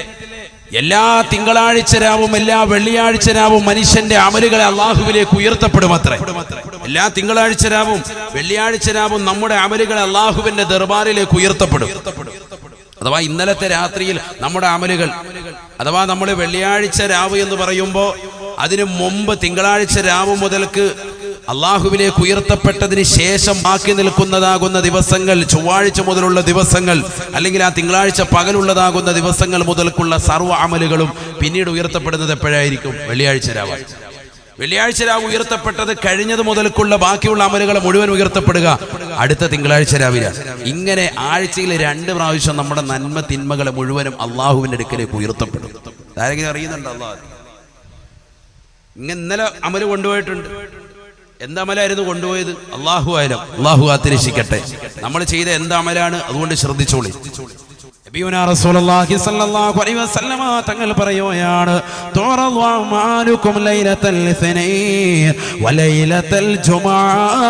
എല്ലാ തിങ്കളാഴ്ച രാവും എല്ലാ വെള്ളിയാഴ്ച രാവും മനുഷ്യന്റെ അമലുകളെ അള്ളാഹുവിലേക്ക് ഉയർത്തപ്പെടും അത്രേ എല്ലാ തിങ്കളാഴ്ച രാവും വെള്ളിയാഴ്ച രാവും നമ്മുടെ അമലുകളെ അള്ളാഹുവിന്റെ ദർബാറിലേക്ക് ഉയർത്തപ്പെടും അഥവാ ഇന്നലത്തെ രാത്രിയിൽ നമ്മുടെ അമലുകൾ അഥവാ നമ്മൾ വെള്ളിയാഴ്ച രാവ് എന്ന് പറയുമ്പോൾ അതിനു മുമ്പ് തിങ്കളാഴ്ച രാവ് മുതൽക്ക് അള്ളാഹുവിലേക്ക് ഉയർത്തപ്പെട്ടതിന് ശേഷം ബാക്കി നിൽക്കുന്നതാകുന്ന ദിവസങ്ങൾ ചൊവ്വാഴ്ച മുതലുള്ള ദിവസങ്ങൾ അല്ലെങ്കിൽ ആ തിങ്കളാഴ്ച പകലുള്ളതാകുന്ന ദിവസങ്ങൾ മുതൽക്കുള്ള സർവ്വ അമലുകളും പിന്നീട് ഉയർത്തപ്പെടുന്നത് എപ്പോഴായിരിക്കും വെള്ളിയാഴ്ച രാവാണ് വെള്ളിയാഴ്ച രാവ് ഉയർത്തപ്പെട്ടത് കഴിഞ്ഞത് മുതൽക്കുള്ള ബാക്കിയുള്ള അമലുകൾ മുഴുവൻ ഉയർത്തപ്പെടുക അടുത്ത തിങ്കളാഴ്ച രാവിലെ ഇങ്ങനെ ആഴ്ചയിൽ രണ്ട് പ്രാവശ്യം നമ്മുടെ നന്മ തിന്മകളെ മുഴുവനും അള്ളാഹുവിന്റെ അടുക്കലേക്ക് ഉയർത്തപ്പെടും ആരെങ്കിലും അറിയുന്നുണ്ടോ അള്ളാഹ് ഇങ്ങനെ ഇന്നലെ അമല് കൊണ്ടുപോയിട്ടുണ്ട് എന്ത് അമലായിരുന്നു കൊണ്ടുപോയത് അള്ളാഹു ആയാലും അള്ളാഹു കാത്തിരക്ഷിക്കട്ടെ നമ്മൾ ചെയ്ത എന്ത് അമലാണ് അതുകൊണ്ട് ശ്രദ്ധിച്ചോളി നബിയുനാ റസൂലുള്ളാഹി സ്വല്ലല്ലാഹു അലൈഹി വസല്ലമ തങ്ങൾ പറയുകയാണ് തുറളു അമാലുക്കും ലൈലത്തൽ ഇസ്നൈൻ വലൈലത്തൽ ജുമാ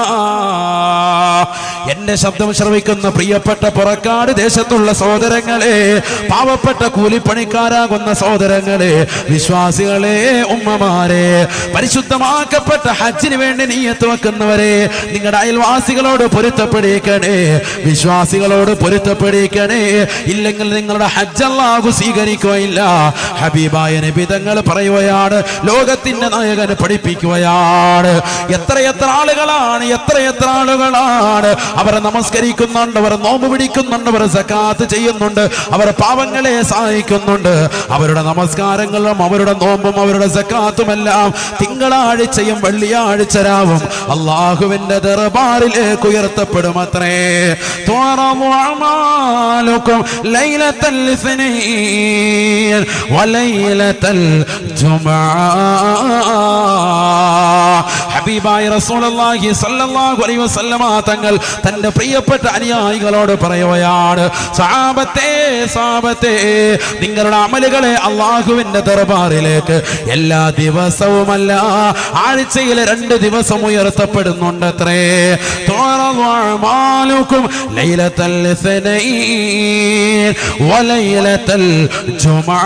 എന്റെ ശബ്ദം ശ്രവിക്കുന്ന പ്രിയപ്പെട്ട പുറക്കാട് ദേശത്തുള്ള സഹോദരങ്ങളെ പാവപ്പെട്ട കൂലിപ്പണിക്കാരാകുന്ന സഹോദരങ്ങളെ വിശ്വാസികളെ ഉമ്മമാരെ പരിശുദ്ധമാക്കപ്പെട്ട ഹജ്ജിന് വേണ്ടി നീയത്ത് വെക്കുന്നവരെ നിങ്ങളുടെ അയൽവാസികളോട് പൊരുത്തപ്പെടിക്കണേ വിശ്വാസികളോട് പൊരുത്തപ്പെടിക്കണേ ഇല്ലെങ്കിൽ നിങ്ങളുടെ ഹജ്ജ് അല്ലാഹു സ്വീകരിക്കുകയില്ല ഹബീബായ നബി തങ്ങൾ പറയുകയാണ് ലോകത്തിന്റെ നായകന് പഠിപ്പിക്കുകയാണ് എത്രയെത്ര ആളുകളാണ് എത്രയെത്ര ആളുകളാണ് അവർ നമസ്കരിക്കുന്നുണ്ട് അവർ നോമ്പ് പിടിക്കുന്നുണ്ട് അവർ സക്കാത്ത് ചെയ്യുന്നുണ്ട് അവർ പാവങ്ങളെ സഹായിക്കുന്നുണ്ട് അവരുടെ നമസ്കാരങ്ങളും അവരുടെ നോമ്പും അവരുടെ സക്കാത്തുമെല്ലാം തിങ്കളാഴ്ചയും വെള്ളിയാഴ്ച രാവും അള്ളാഹുവിന്റെ ദർബാറിലേക്ക് ഉയർത്തപ്പെടും അത്രേ തുറമു അമാലുക്കും ലൈലത്തൽ ഇസ്നീൻ വലൈലത്തൽ ജുമാ ഹബീബായ റസൂലുള്ളാഹി സ്വല്ലല്ലാഹു അലൈഹി വസല്ലമ തങ്ങൾ തന്റെ പ്രിയപ്പെട്ട അനുയായികളോട് പറയുകയാണ് സഹാബത്തെ സഹാബത്തെ നിങ്ങളുടെ അമലുകളെ അള്ളാഹുവിന്റെ ദർബാറിലേക്ക് എല്ലാ ദിവസവുമല്ല ആഴ്ചയിൽ രണ്ട് ദിവസം ഉയർത്തപ്പെടുന്നുണ്ടത്രേ ും ലൈലത്തൽ ഇസ്നൈൻ വലൈലത്തൽ ജുമുഅ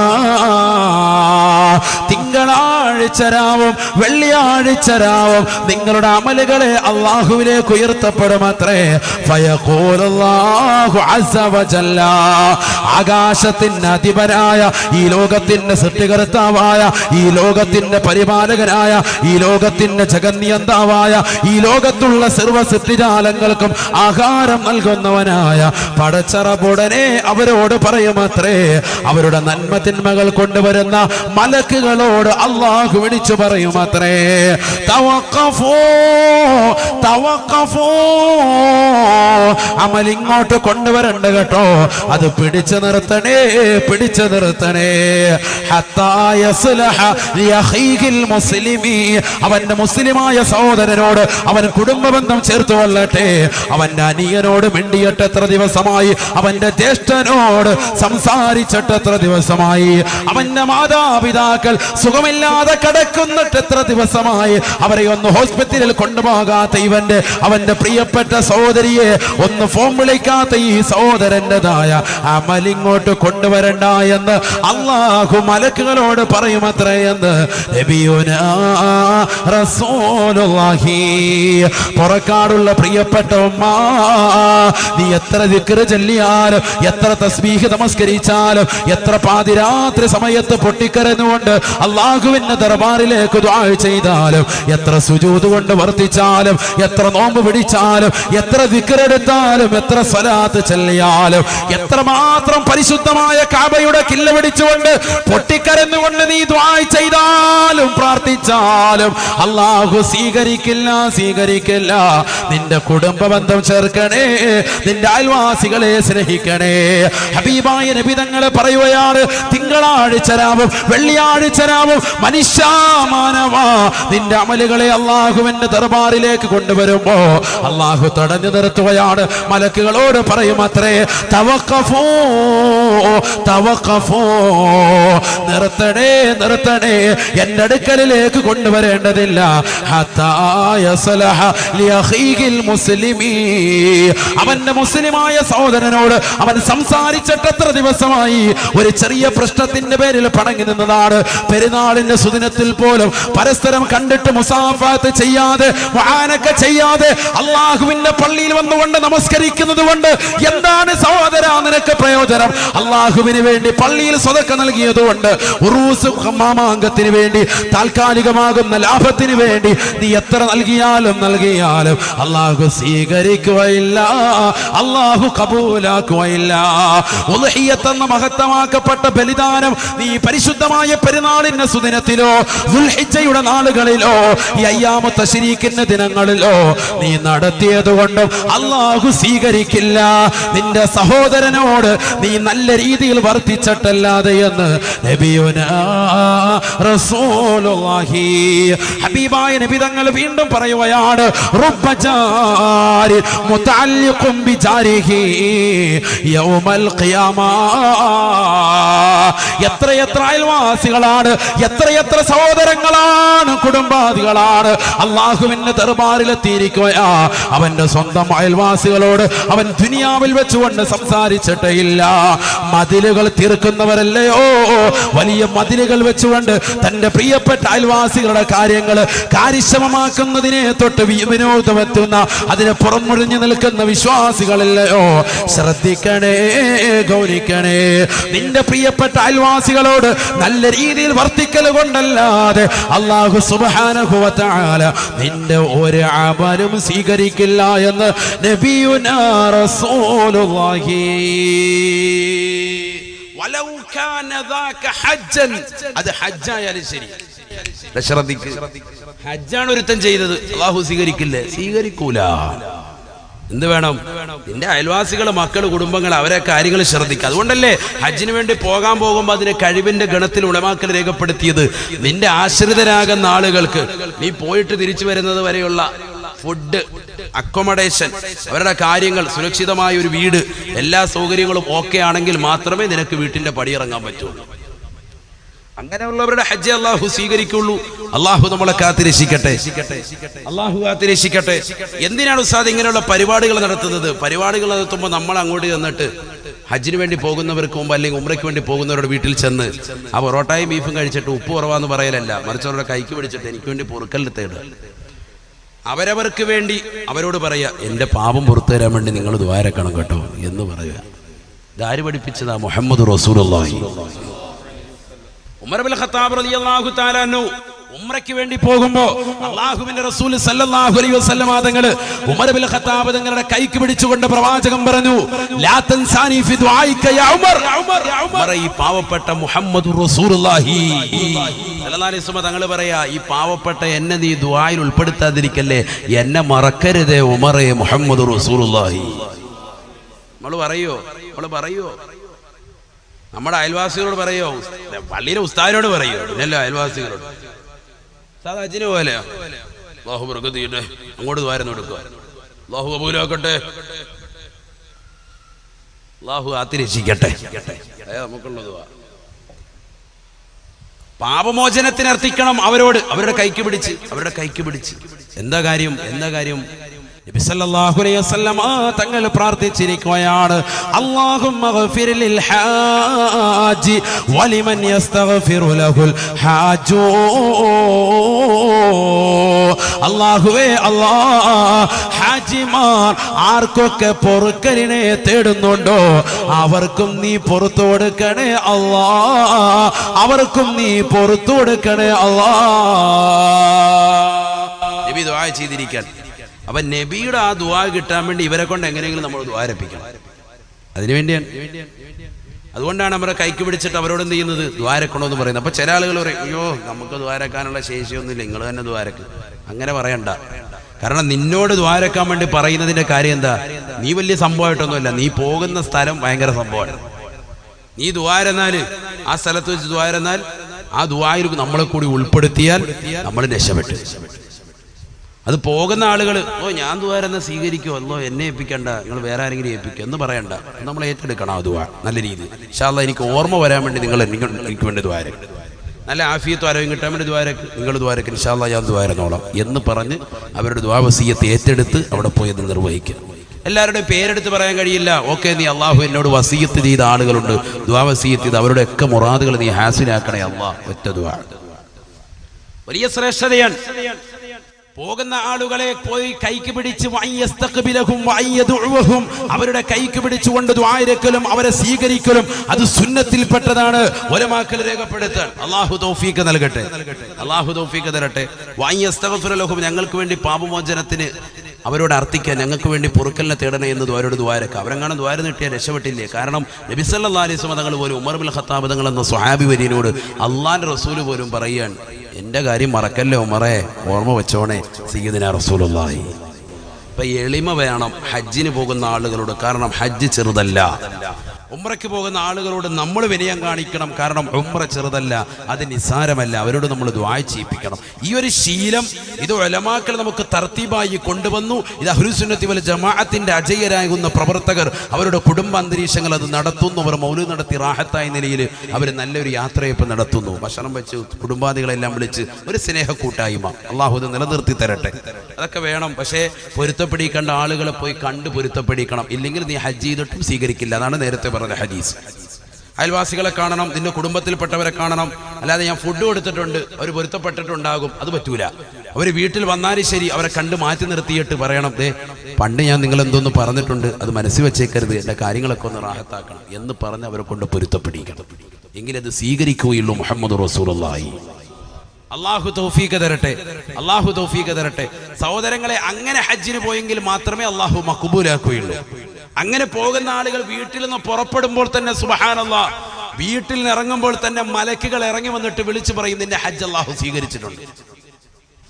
തിങ്കളാഴ്ച രാവും വെള്ളിയാഴ്ച രാവും നിങ്ങളുടെ അമലുകളെ അള്ളാഹുവിലേക്ക് ഉയർത്തപ്പെടുമത്രേ ഫയഖൂലുല്ലാഹു അസ്സ വജല്ല ആകാശത്തിന്റെ അധിപനായ ഈ ലോകത്തിന്റെ സൃഷ്ടികർത്താവായ ഈ ലോകത്തിന്റെ പരിപാലകനായ ഈ ലോകത്തിന്റെ ജഗന്നിയന്താവായ ഈ ലോകത്തുള്ള സർവ്വ സൃഷ്ടിജാലങ്ങൾക്കും ആഹാരം നൽകുന്നവനായ പടച്ചറപുടനെ അവരോട് പറയുമത്രേ അവരുടെ നന്മ തിന്മകൾ കൊണ്ടുവരുന്ന മലക്കുകളോട് അള്ളാഹു വിളിച്ചു പറയുമത്രേ തവക്കഫോ തവക്കഫോ അമൽ ഇങ്ങോട്ട് കൊണ്ടുവരണ്ട കേട്ടോ അത് പിടിച്ചു നിർത്തണേ പിടിച്ചു നിർത്തണേ ഹത്താ യസ്ലഹ ലിയഖീഹിൽ മുസ്ലിമി അവന്റെ മുസ്ലിമായ സഹോദരനോട് അവൻ കുടുംബ ബന്ധം ചേർത്ത് കൊള്ളട്ടെ അവന്റെ അനിയനോട് മിണ്ടിയിട്ട് എത്ര ദിവസമായി അവന്റെ ജ്യേഷ്ഠനോട് സംസാരിച്ചിട്ട് എത്ര ദിവസമായി അവന്റെ മാതാപിതാക്കൾ സുഖമില്ലാതെ കിടക്കുന്നിട്ട് എത്ര ദിവസമായി അവരെ ഒന്ന് ഹോസ്പിറ്റലിൽ കൊണ്ടുപോകാത്ത ഇവന്റെ അവന്റെ പ്രിയപ്പെട്ട സഹോദരിയെ ഒന്ന് ഫോൺ വിളിക്കാത്ത ഈ സഹോദരൻ്റെതായ അമലിങ്ങോട്ട് കൊണ്ടുവരണ്ട എന്ന് അള്ളാഹു മലക്കുകളോട് പറയുമത്രേ എന്ന് നബിയുനാ റസൂലുള്ളാഹി പുറക്കാടുള്ള പ്രിയപ്പെട്ട ഉമ്മ നീ എത്ര ദിക്റ് ചൊല്ലിയാലും എത്ര തസ്ബീഹ് നമസ്കരിച്ചാലും എത്ര പാതിരാത്രി സമയത്ത് പൊട്ടിക്കരന്നുകൊണ്ട് അള്ളാഹുവിന്റെ ദർബാറിലേക്ക് ദുആ ചെയ്താലും എത്ര സുജൂത് കൊണ്ട് വർത്തിച്ചാലും എത്ര നോമ്പ് പിടിച്ചാലും എത്ര ദിക്റെടുത്താലും എത്ര സ്വലാത്ത് ചൊല്ലിയാലും എത്രമാത്രം പരിശുദ്ധമായ കാബയുടെ കില്ല പിടിച്ചുകൊണ്ട് പൊട്ടിക്കരന്നുകൊണ്ട് നീ ദ്വാ ചെയ്താലും പ്രാർത്ഥിച്ചാലും അള്ളാഹു സ്വീകരിക്കില്ല സ്വീകരിക്കില്ല നിന്റെ കുടുംബ ബന്ധം ചേർക്കണേ നിന്റെ അയൽവാസികളെ സ്നേഹിക്കണേ ഹബീബായ നബിതങ്ങളെ പറയുകയാണ് തിങ്കളാഴ്ച രാവും വെള്ളിയാഴ്ച രാവും മനുഷ്യ മാനവ നിന്റെ അമലുകളെ അള്ളാഹുവിന്റെ ദർബാറിലേക്ക് കൊണ്ടുവരുമ്പോ അള്ളാഹു തടഞ്ഞു നിർത്തുകയാണ് മലക്കുകളോട് പറയും അത്രേ തവക്കഫോ തവക്കഫോ നിർത്തണേ നിർത്തണേ എന്റെ അടുക്കലിലേക്ക് കൊണ്ടുവരേണ്ടതില്ല ഹത്താ യസ്ലഹ ലിഅഖീഹിൽ മുസ്ലിമീ. അവന്റെ മുസ്ലിമായ സഹോദരനോട് അവൻ സംസാരിച്ചിട്ട് എത്ര ദിവസമായി ഒരു ചെറിയ പ്രശ്നത്തിന്റെ പേരിൽ പണങ്ങി നിന്നതാണ് പെരുന്നാളിന്റെ സുദിനത്തിൽ പോലും പരസ്പരം കണ്ടിട്ട് മുസാഫാത്ത് ചെയ്യാതെ വാനൊക്കെ ചെയ്യാതെ അള്ളാഹുവിന്റെ പള്ളിയിൽ വന്നുകൊണ്ട് നമസ്കരിക്കുന്നത് കൊണ്ട് എന്താണ് സഹോദര നിനക്ക് പ്രയോജനം അള്ളാഹുവിന് വേണ്ടി പള്ളിയിൽ സ്വതക്ക നൽകിയത് കൊണ്ട് ഉറൂസ് മാമാങ്കത്തിന് വേണ്ടി താൽക്കാലികമാകുന്ന ലാഭത്തിന് വേണ്ടി നീ എത്ര നൽകിയാലും നൽകിയാലും അള്ളാഹു സ്വീകരിക്കുകയില്ല അള്ളാഹു കബൂലാക്കുകയില്ല ഉൽഹിയ്യത്ത് എന്ന മഹത്തമാക്കപ്പെട്ട ബലിദാനം നീ പരിശുദ്ധമായ പെരുന്നാളിന്റെ സുദിനത്തിലോ ദുൽഹിജ്ജയുടെ നാളുകളിലോ ഈ അയ്യാമ തശരീക്കിന്റെ ദിനങ്ങളിലോ നീ നടത്തിയത് കൊണ്ടും അള്ളാഹു സ്വീകരിക്കില്ല നിന്റെ സഹോദരനോട് നീ നല്ല രീതിയിൽ വർത്തിച്ചിട്ടല്ലാതെ എന്ന് നബിയുനാ റസൂലുള്ളാഹി ഹബീബായ നബി തങ്ങൾ വീണ്ടും പറയുകയാണ് റുബ്ബജാരി മുതഅല്ലിഖും ബിജാരിഹി യൗമൽ ഖിയാമ എത്രയെത്ര അയൽവാസികളാണ് എത്രയെത്ര സഹോദരങ്ങളാണ് കുടുംബാദികളാണ് അള്ളാഹുവിന്റെ ദർബാറിലെത്തിയിരിക്കുകയാ അവന്റെ സ്വന്തം അയൽവാസികളോട് അവൻ ദുനിയാവിൽ വെച്ചുകൊണ്ട് സംസാരിച്ചിട്ടേ ഇല്ല മതിലുകൾ തീർക്കുന്നവരല്ലയോ വലിയ മതിലുകൾ വെച്ചുകൊണ്ട് തന്റെ പ്രിയപ്പെട്ട അയൽവാസികളുടെ കാര്യങ്ങൾ കാര്യക്ഷമമാക്കുന്നതിനെ തൊട്ട് വി- വിനോദമെത്തുന്ന അതിനെ പുറമുറിഞ്ഞു നിൽക്കുന്ന വിശ്വാസികളില്ലയോ ശ്രദ്ധിക്കണേ ഗൗനിക്കണേ നിന്റെ പ്രിയപ്പെട്ട അയൽവാസികളോട് നല്ല രീതിയിൽ വർത്തിക്കൽ കൊണ്ടല്ലാതെ അള്ളാഹു സുബാനുഭവത്താല നിന്റെ ഒരു അമലും സ്വീകരിക്കില്ല എന്ന് നബിയുനാ റസൂലുള്ളാഹി വലൗ കാന ദാക ഹജ്ജൻ അത് ഹജ്ജായാലും ശരി ശ്രദ്ധിക്ക് ഹജ്ജാണ് ഒരുത്തൻ ചെയ്തത് അള്ളാഹു സ്വീകരിക്കില്ലേ സ്വീകരിക്കൂല എന്ത് വേണം നിന്റെ അയൽവാസികൾ മക്കൾ കുടുംബങ്ങൾ അവരെ കാര്യങ്ങൾ ശ്രദ്ധിക്കുക അതുകൊണ്ടല്ലേ ഹജ്ജിന് വേണ്ടി പോകാൻ പോകുമ്പോൾ അതിന് കഴിവിന്റെ ഗണത്തിൽ ഉളമാക്കൽ രേഖപ്പെടുത്തിയത് നിന്റെ ആശ്രിതരാകുന്ന ആളുകൾക്ക് നീ പോയിട്ട് തിരിച്ചു വരുന്നത് വരെയുള്ള ഫുഡ് അക്കോമഡേഷൻ അവരുടെ കാര്യങ്ങൾ സുരക്ഷിതമായ ഒരു വീട് എല്ലാ സൗകര്യങ്ങളും ഓക്കെ ആണെങ്കിൽ മാത്രമേ നിനക്ക് വീട്ടിന്റെ പടിയിറങ്ങാൻ പറ്റുള്ളൂ അങ്ങനെയുള്ളവരുടെ ഹജ്ജ് അള്ളാഹു സ്വീകരിക്കുള്ളൂ അള്ളാഹു നമ്മളെ കാത്തിരക്ഷിക്കട്ടെ അള്ളാഹു കാത്തിരക്ഷിക്കട്ടെ എന്തിനാണ് ഉസ്താദ് ഇങ്ങനെയുള്ള പരിപാടികൾ നടത്തുന്നത് പരിപാടികൾ നടത്തുമ്പോൾ നമ്മൾ അങ്ങോട്ട് ചെന്നിട്ട് ഹജ്ജിന് വേണ്ടി പോകുന്നവർക്ക് മുമ്പ് അല്ലെങ്കിൽ ഉമ്രയ്ക്ക് വേണ്ടി പോകുന്നവരുടെ വീട്ടിൽ ചെന്ന് ആ പൊറോട്ടായും ബീഫും കഴിച്ചിട്ട് ഉപ്പ് കുറവാന്ന് പറയലല്ല മറിച്ച് അവരുടെ കൈക്ക് പിടിച്ചിട്ട് എനിക്ക് വേണ്ടി പൊറുക്കലിൽ തേടുക അവരവർക്ക് വേണ്ടി അവരോട് പറയാ എന്റെ പാപം പുറത്തു തരാൻ വേണ്ടി നിങ്ങൾ ദ്വാരക്കണം കേട്ടോ എന്ന് പറയുക ഇതാര് പഠിപ്പിച്ചതാ മുഹമ്മദ് റസൂലുള്ളാഹി ഉമർ ബിൻ ഖത്താബ് റളിയല്ലാഹു തആല അൻഹു ഉംറയ്ക്ക് വേണ്ടി പോകുമ്പോ അള്ളാഹുവിന്റെ റസൂൽ സല്ലല്ലാഹു അലൈഹി വസല്ലം തങ്ങൾ ഉമർ ബിൻ ഖത്താബ് തങ്ങളുടെ കൈക്ക് പിടിച്ചുകൊണ്ട് പ്രവാചകൻ പറഞ്ഞു ലാ തൻസാനി ഫി ദുആയിക യാ ഉമർ ഉമർ ഈ പാവപ്പെട്ട മുഹമ്മദ് റസൂലുള്ളാഹി സല്ലല്ലാഹു അലൈഹി വസല്ലം തങ്ങൾ പറയാ ഈ പാവപ്പെട്ട എന്നെ നീ ദുആയിൽ ഉൾപ്പെടുത്താതിരിക്കല്ലേ എന്നെ മറക്കരുതേ ഉമറേ മുഹമ്മദ് റസൂലുള്ളാഹി നമ്മൾ പറയോ നമ്മൾ പറയോ നമ്മുടെ അയൽവാസികളോട് പറയോ പള്ളിയിലെ ഉസ്താദിനോട് പറയോ പിന്നല്ലോ അയൽവാസികളോട് സാധാ അച്ഛന് പോലെ ലോഹു പ്രകൃതിയുടെ അങ്ങോട്ട് ദ്വാരം കൊടുക്കുക ലോഹു കബൂലാക്കട്ടെ അള്ളാഹു ആത്തിരക്ഷിക്കട്ടെ അതെ നമുക്കുള്ളത് പാപമോചനത്തിന് അർത്ഥിക്കണം അവരോട് അവരുടെ കൈക്ക് പിടിച്ച് അവരുടെ കൈക്ക് പിടിച്ച് എന്താ കാര്യം എന്താ കാര്യം നബി സല്ലല്ലാഹു അലൈഹി വസല്ലം ആ തങ്ങൾ പ്രാർത്ഥിച്ചിരിക്കുകയാണ് അല്ലാഹുമ്മ ഗഫിർ ലിൽ ഹാജി വലിമൻ യസ്തഗ്ഫിറു ലഹുൽ ഹാജു അല്ലാഹുവേ അല്ലാ ഹാജിമാർ ആർക്കൊക്കെ പൊറുക്കലിനെ തേടുന്നുണ്ടോ അവർക്കും നീ പുറത്തു കൊടുക്കണേ അല്ലാ അവർക്കും നീ പുറത്തു കൊടുക്കണേ അല്ലാ നബി ദുആ ചെയ്തിരിക്കാൻ അപ്പൊ നബിയുടെ ആ ദുആ കിട്ടാൻ വേണ്ടി ഇവരെ കൊണ്ട് എങ്ങനെയെങ്കിലും നമ്മൾ ദ്വാരപ്പിക്കണം അതിനുവേണ്ടിയാണ് അതുകൊണ്ടാണ് നമ്മുടെ കൈക്ക് പിടിച്ചിട്ട് അവരോട് എന്ത് ചെയ്യുന്നത് ദ്വാരക്കണമെന്ന് പറയുന്നത് അപ്പൊ ചില ആളുകൾ പറയും അയ്യോ നമുക്ക് ദ്വാരക്കാനുള്ള ശേഷിയൊന്നുമില്ല നിങ്ങൾ തന്നെ ദ്വാരക്ക് അങ്ങനെ പറയണ്ട കാരണം നിന്നോട് ദ്വാരക്കാൻ വേണ്ടി പറയുന്നതിന്റെ കാര്യം എന്താ നീ വലിയ സംഭവമായിട്ടൊന്നുമല്ല നീ പോകുന്ന സ്ഥലം ഭയങ്കര സംഭവമാണ് നീ ദ്വാരെന്നാല് ആ സ്ഥലത്ത് വെച്ച് ദ്വാരെന്നാൽ ആ ദ്വായിൽ നമ്മളെ കൂടി ഉൾപ്പെടുത്തിയാൽ നമ്മൾ രക്ഷപ്പെട്ടു അത് പോകുന്ന ആളുകൾ ഓ ഞാൻ ദ്വാരെന്ന് സ്വീകരിക്കുമോ അല്ലോ എന്നെ ഏൽപ്പിക്കണ്ട നിങ്ങൾ വേറെ ആരെങ്കിലും ഏൽപ്പിക്കുക എന്ന് പറയണ്ട നമ്മൾ ഏറ്റെടുക്കണം ആ ദ്വാ നല്ല രീതി ഇൻഷാല്ല എനിക്ക് ഓർമ്മ വരാൻ വേണ്ടി നിങ്ങൾ എനിക്ക് എനിക്ക് വേണ്ടി ദ്വാരം നല്ല ആഫിയത്തും ആരോഗ്യം കിട്ടാൻ വേണ്ടി ദ്വാരക്ക് നിങ്ങൾ ദ്വാരക്ക് ഇൻഷാല്ല ഞാൻ ദ്വാരനോളാം എന്ന് പറഞ്ഞ് അവരുടെ ദ്വാവസീയത്തെ ഏറ്റെടുത്ത് അവിടെ പോയി അത് നിർവഹിക്കുക എല്ലാവരുടെയും പേരെടുത്ത് പറയാൻ കഴിയില്ല ഓക്കെ നീ അള്ളാഹു എന്നോട് വസീയത്ത് ചെയ്ത ആളുകളുണ്ട് ദ്വാവസീയത്ത് ചെയ്ത് അവരുടെ ഒക്കെ മുറാദുകൾ നീ ഹാസിലാക്കണേ അള്ളാഹ് ഒറ്റ ദ്വാ വലിയ ശ്രേഷ്ഠതയാണ് പോകുന്ന ആളുകളെ പോയി കൈക്ക് പിടിച്ച് വയ്യസ്തഖ്ബിലഹും വയ്യദുഅഹും അവരുടെ കൈക്ക് പിടിച്ചുകൊണ്ട് ദ്വാരക്കലും അവരെ സ്വീകരിക്കലും അത് സുന്നത്തിൽപ്പെട്ടതാണ് ഒലമാക്കൽ രേഖപ്പെടുത്താൻ അള്ളാഹു തൗഫീഖ് നൽകട്ടെ അള്ളാഹു തൗഫീഖ് തരട്ടെ വയ്യസ്തഗ്ഫിറലഹും ഞങ്ങൾക്ക് വേണ്ടി പാപമോചനത്തിന് അവരോട് അർത്ഥിക്കാൻ ഞങ്ങൾക്ക് വേണ്ടി പൊറുക്കലിനെ തേടണേ എന്ന് ദ്വാരോട് ദ്വാരക്ക അവരെങ്ങാനും ദ്വാര നീട്ടിയാൽ രക്ഷപ്പെട്ടില്ലേ കാരണം നബിസല്ലാ അലൈസ് തങ്ങൾ പോലും ഉമർ ബിൽ ഖത്താബ് തങ്ങൾ എന്ന സ്വഹാബി വരീനോട് അള്ളാന്റെ റസൂല് പോലും പറയുകയാണ് എൻ്റെ കാര്യം മറക്കല്ലേ ഉമറേ ഓർമ്മ വെച്ചോണേ സീദിന റസൂലുള്ളാഹി ഇപ്പൊ എളിമ വേണം ഹജ്ജിന് പോകുന്ന ആളുകളോട് കാരണം ഹജ്ജ് ചെറുതല്ല ഉമ്രയ്ക്ക് പോകുന്ന ആളുകളോട് നമ്മൾ വിനയം കാണിക്കണം കാരണം ഉമ്ര ചെറുതല്ല അത് നിസ്സാരമല്ല അവരോട് നമ്മൾ ദ്വാഴ്ചയിപ്പിക്കണം ഈ ഒരു ശീലം ഇത് ഒലമാക്കൾ നമുക്ക് തർത്തീബായി കൊണ്ടുവന്നു ഇത് അഹുലുസുന്നത്തി വല ജമാഅത്തിന്റെ അജയരാകുന്ന പ്രവർത്തകർ അവരുടെ കുടുംബ അന്തരീക്ഷങ്ങൾ അത് നടത്തുന്നു അവർ മൗലു നടത്തി റാഹത്തായ നിലയിൽ അവർ നല്ലൊരു യാത്രയപ്പ് നടത്തുന്നു ഭക്ഷണം വെച്ച് കുടുംബാദികളെല്ലാം വിളിച്ച് ഒരു സ്നേഹ കൂട്ടായ്മ അള്ളാഹു ഇത് നിലനിർത്തി തരട്ടെ അതൊക്കെ വേണം പക്ഷേ പൊരുത്തപ്പെടിക്കേണ്ട ആളുകളെ പോയി കണ്ട് പൊരുത്തപ്പെടിക്കണം ഇല്ലെങ്കിൽ നീ ഹജ്ജ് ചെയ്തിട്ടും സ്വീകരിക്കില്ല അതാണ് നേരത്തെ പറഞ്ഞ ഹദീസ് അയൽവാസികളെ കാണണം നിന്റെ കുടുംബത്തിൽപ്പെട്ടവരെ കാണണം അല്ലാതെ ഞാൻ ഫുഡ് കൊടുത്തിട്ടുണ്ട് അവർ പൊരുത്തപ്പെട്ടിട്ടുണ്ടാകും അത് പറ്റൂല അവർ വീട്ടിൽ വന്നാലും ശരി അവരെ കണ്ട് മാറ്റി നിർത്തിയിട്ട് പറയണം ദേ പണ്ട് ഞാൻ നിങ്ങൾ എന്തോന്ന് പറഞ്ഞിട്ടുണ്ട് അത് മനസ്സിൽ വെച്ചേക്കരുത് എൻ്റെ കാര്യങ്ങളൊക്കെ ഒന്ന് റാഹത്താക്കണം എന്ന് പറഞ്ഞ് അവരെ കൊണ്ട് പൊരുത്തപ്പെടിക്കണം എങ്കിലത് സ്വീകരിക്കുകയുള്ളൂ മുഹമ്മദ് റസൂലുള്ളാഹി അള്ളാഹു തൗഫീഖ് തരട്ടെ അള്ളാഹു തൗഫീഖ് തരട്ടെ സഹോദരങ്ങളെ അങ്ങനെ ഹജ്ജിന് പോയെങ്കിൽ മാത്രമേ അള്ളാഹു മക്ബൂലാക്കുകയുള്ളൂ അങ്ങനെ പോകുന്ന ആളുകൾ വീട്ടിൽ നിന്ന് പുറപ്പെടുമ്പോൾ തന്നെ സുബഹാനല്ലാ വീട്ടിൽ നിന്ന് ഇറങ്ങുമ്പോൾ തന്നെ മലക്കുകൾ ഇറങ്ങി വന്നിട്ട് വിളിച്ചു പറയും നിന്റെ ഹജ്ജ് അള്ളാഹു സ്വീകരിച്ചിട്ടുണ്ട്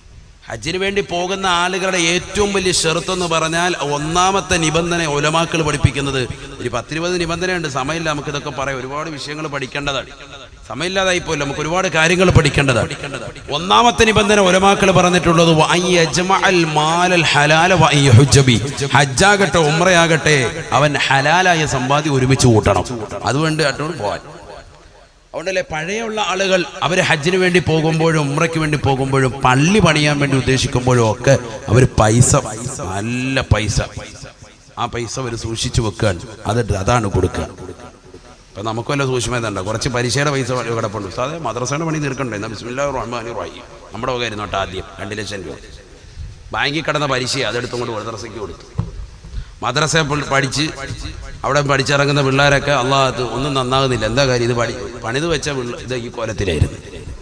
ഹജ്ജിന് വേണ്ടി പോകുന്ന ആളുകളുടെ ഏറ്റവും വലിയ ഷെർത്ത് എന്ന് പറഞ്ഞാൽ ഒന്നാമത്തെ നിബന്ധന ഒലമാക്കൾ പഠിപ്പിക്കുന്നത് ഒരു പത്തിരുപത് നിബന്ധനയുണ്ട് സമയമില്ല നമുക്ക് ഇതൊക്കെ പറയാം ഒരുപാട് വിഷയങ്ങൾ പഠിക്കേണ്ടതാണ് സമയമില്ലാതായി പോയില്ല നമുക്ക് ഒരുപാട് കാര്യങ്ങൾ പഠിക്കേണ്ടതാണ് ഒന്നാമത്തെ നിബന്ധന ഒലമാക്കൾ പറഞ്ഞിട്ടുള്ളത് വഅൻ യജ്മഅൽ മാലൽ ഹലാല വഅൻ യഹുജ്ജബി. ഹജ്ജാകട്ടെ ഉംറയാകട്ടെ അവൻ ഹലാലായ സമ്പാദ്യം ഒരുമിച്ച് കൂട്ടണം അതുകൊണ്ട് അട്ടോട് പോവാൻ അതുകൊണ്ടല്ലേ പഴയുള്ള ആളുകൾ അവർ ഹജ്ജിന് വേണ്ടി പോകുമ്പോഴും ഉമ്രയ്ക്ക് വേണ്ടി പോകുമ്പോഴും പള്ളി പണിയാൻ വേണ്ടി ഉദ്ദേശിക്കുമ്പോഴും ഒക്കെ അവർ പൈസ നല്ല പൈസ ആ പൈസ അവർ സൂക്ഷിച്ചു വെക്കുകയാണ് അത് അതാണ് കൊടുക്കുക ഇപ്പൊ നമുക്ക് വല്ല സൂക്ഷ്മതയുണ്ടോ കുറച്ച് പരീക്ഷയുടെ പൈസ കിടപ്പുണ്ട് സാധേ മദ്രസയുടെ പണി തീർക്കണ്ടേ എന്നാ ബിസ്മില്ലാ റഹ്മാൻ റഹീം നമ്മുടെ വക ഇരുന്നോട്ടെ ആദ്യം രണ്ട് ലക്ഷം രൂപ ബാങ്കിൽ കിടന്ന പരീക്ഷ അതെടുത്തും കൊണ്ട് മദ്രസയ്ക്ക് കൊടുത്തു മദ്രസ പ- പഠിച്ച് അവിടെ പഠിച്ചിറങ്ങുന്ന പിള്ളേരൊക്കെ അള്ളാഹത്ത് ഒന്നും നന്നാകുന്നില്ല എന്താ കാര്യം ഇത് പണി പണിത് വെച്ച പിള്ള- ഇത് ഈ കോലത്തിലായിരുന്നു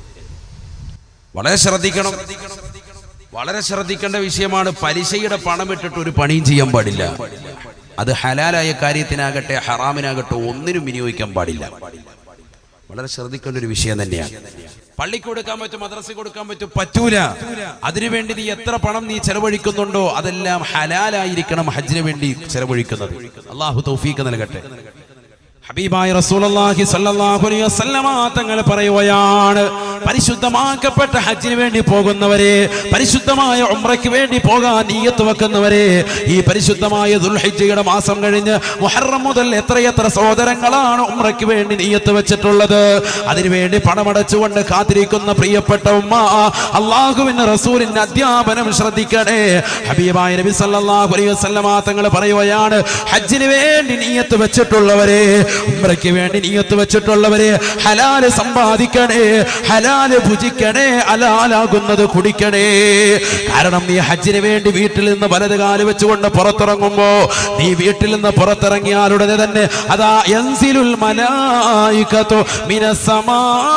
വളരെ ശ്രദ്ധിക്കണം വളരെ ശ്രദ്ധിക്കേണ്ട വിഷയമാണ് പലിശയുടെ പണം ഇട്ടിട്ട് ഒരു പണിയും ചെയ്യാൻ പാടില്ല അത് ഹലാലായ കാര്യത്തിനാകട്ടെ ഹറാമിനാകട്ടെ ഒന്നിനും വിനിയോഗിക്കാൻ പാടില്ല വളരെ ശ്രദ്ധിക്കേണ്ട ഒരു വിഷയം തന്നെയാണ് പള്ളിക്ക് കൊടുക്കാൻ പറ്റും മദ്രസ കൊടുക്കാൻ പറ്റും പറ്റൂല അതിനുവേണ്ടി നീ എത്ര പണം നീ ചെലവഴിക്കുന്നുണ്ടോ അതെല്ലാം ഹലാലായിരിക്കണം ഹജ്ജിന് വേണ്ടി ചെലവഴിക്കുന്നത് അള്ളാഹു തൗഫീക്ക് നൽകട്ടെ ഹബീബായ റസൂലുള്ളാഹി സ്വല്ലല്ലാഹു അലൈഹി വസല്ലമ തങ്ങൾ പറയുകയാണ് പരിശുദ്ധമാക്കപ്പെട്ട ഹജ്ജിന് വേണ്ടി പോകുന്നവരെ പരിശുദ്ധമായ ഉംറയ്ക്ക് വേണ്ടി പോകാൻ നീയത്ത് വെക്കുന്നവരെ ഈ പരിശുദ്ധമായ ദുൽഹിജ്ജയുടെ മാസം കഴിഞ്ഞ് മുഹറം മുതൽ എത്രയെത്ര സഹോദരങ്ങളാണ് ഉംറയ്ക്ക് വേണ്ടി നീയത്ത് വെച്ചിട്ടുള്ളത് അതിനുവേണ്ടി പണമടച്ചുകൊണ്ട് കാത്തിരിക്കുന്ന പ്രിയപ്പെട്ട ഉമ്മ അള്ളാഹുവിന്റെ റസൂലിന്റെ അധ്യാപനം ശ്രദ്ധിക്കണേ ഹബീബായ നബി സല്ലല്ലാഹു അലൈഹി വസല്ലമ തങ്ങൾ പറയുകയാണ് ഹജ്ജിന് വേണ്ടി നീയത്ത് വെച്ചിട്ടുള്ളവരെ ഉംറയ്ക്ക് വേണ്ടി നീയത്ത് വെച്ചിട്ടുള്ളവരെ ഹലാല് സമ്പാദിക്കണേ ഹലാല് ഭുജിക്കണേ ഹലാലാകുന്നത് കുടിക്കണേ കാരണം നീ ഹജ്ജിന് വേണ്ടി വീട്ടിൽ നിന്ന് വലത് കാല് വെച്ചുകൊണ്ട് പുറത്തിറങ്ങുമ്പോ നീ വീട്ടിൽ നിന്ന് പുറത്തിറങ്ങിയാൽ ഉടനെ തന്നെ അതാ യൻസിലുൽ മലായികത്തു മിനസ്സമാ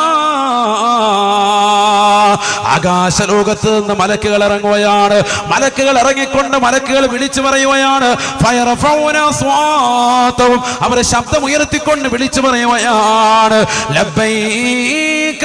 ആകാശലോകത്ത് നിന്ന് മലക്കുകൾ ഇറങ്ങുകയാണ് മലക്കുകൾ ഇറങ്ങിക്കൊണ്ട് മലക്കുകൾ വിളിച്ചു പറയുകയാണ് ഫയറഫൗന സ്വാതവും അവരെ ശബ്ദം ഉയർത്തിക്കൊണ്ട് വിളിച്ചു പറയുകയാണ് ലബ്ബൈക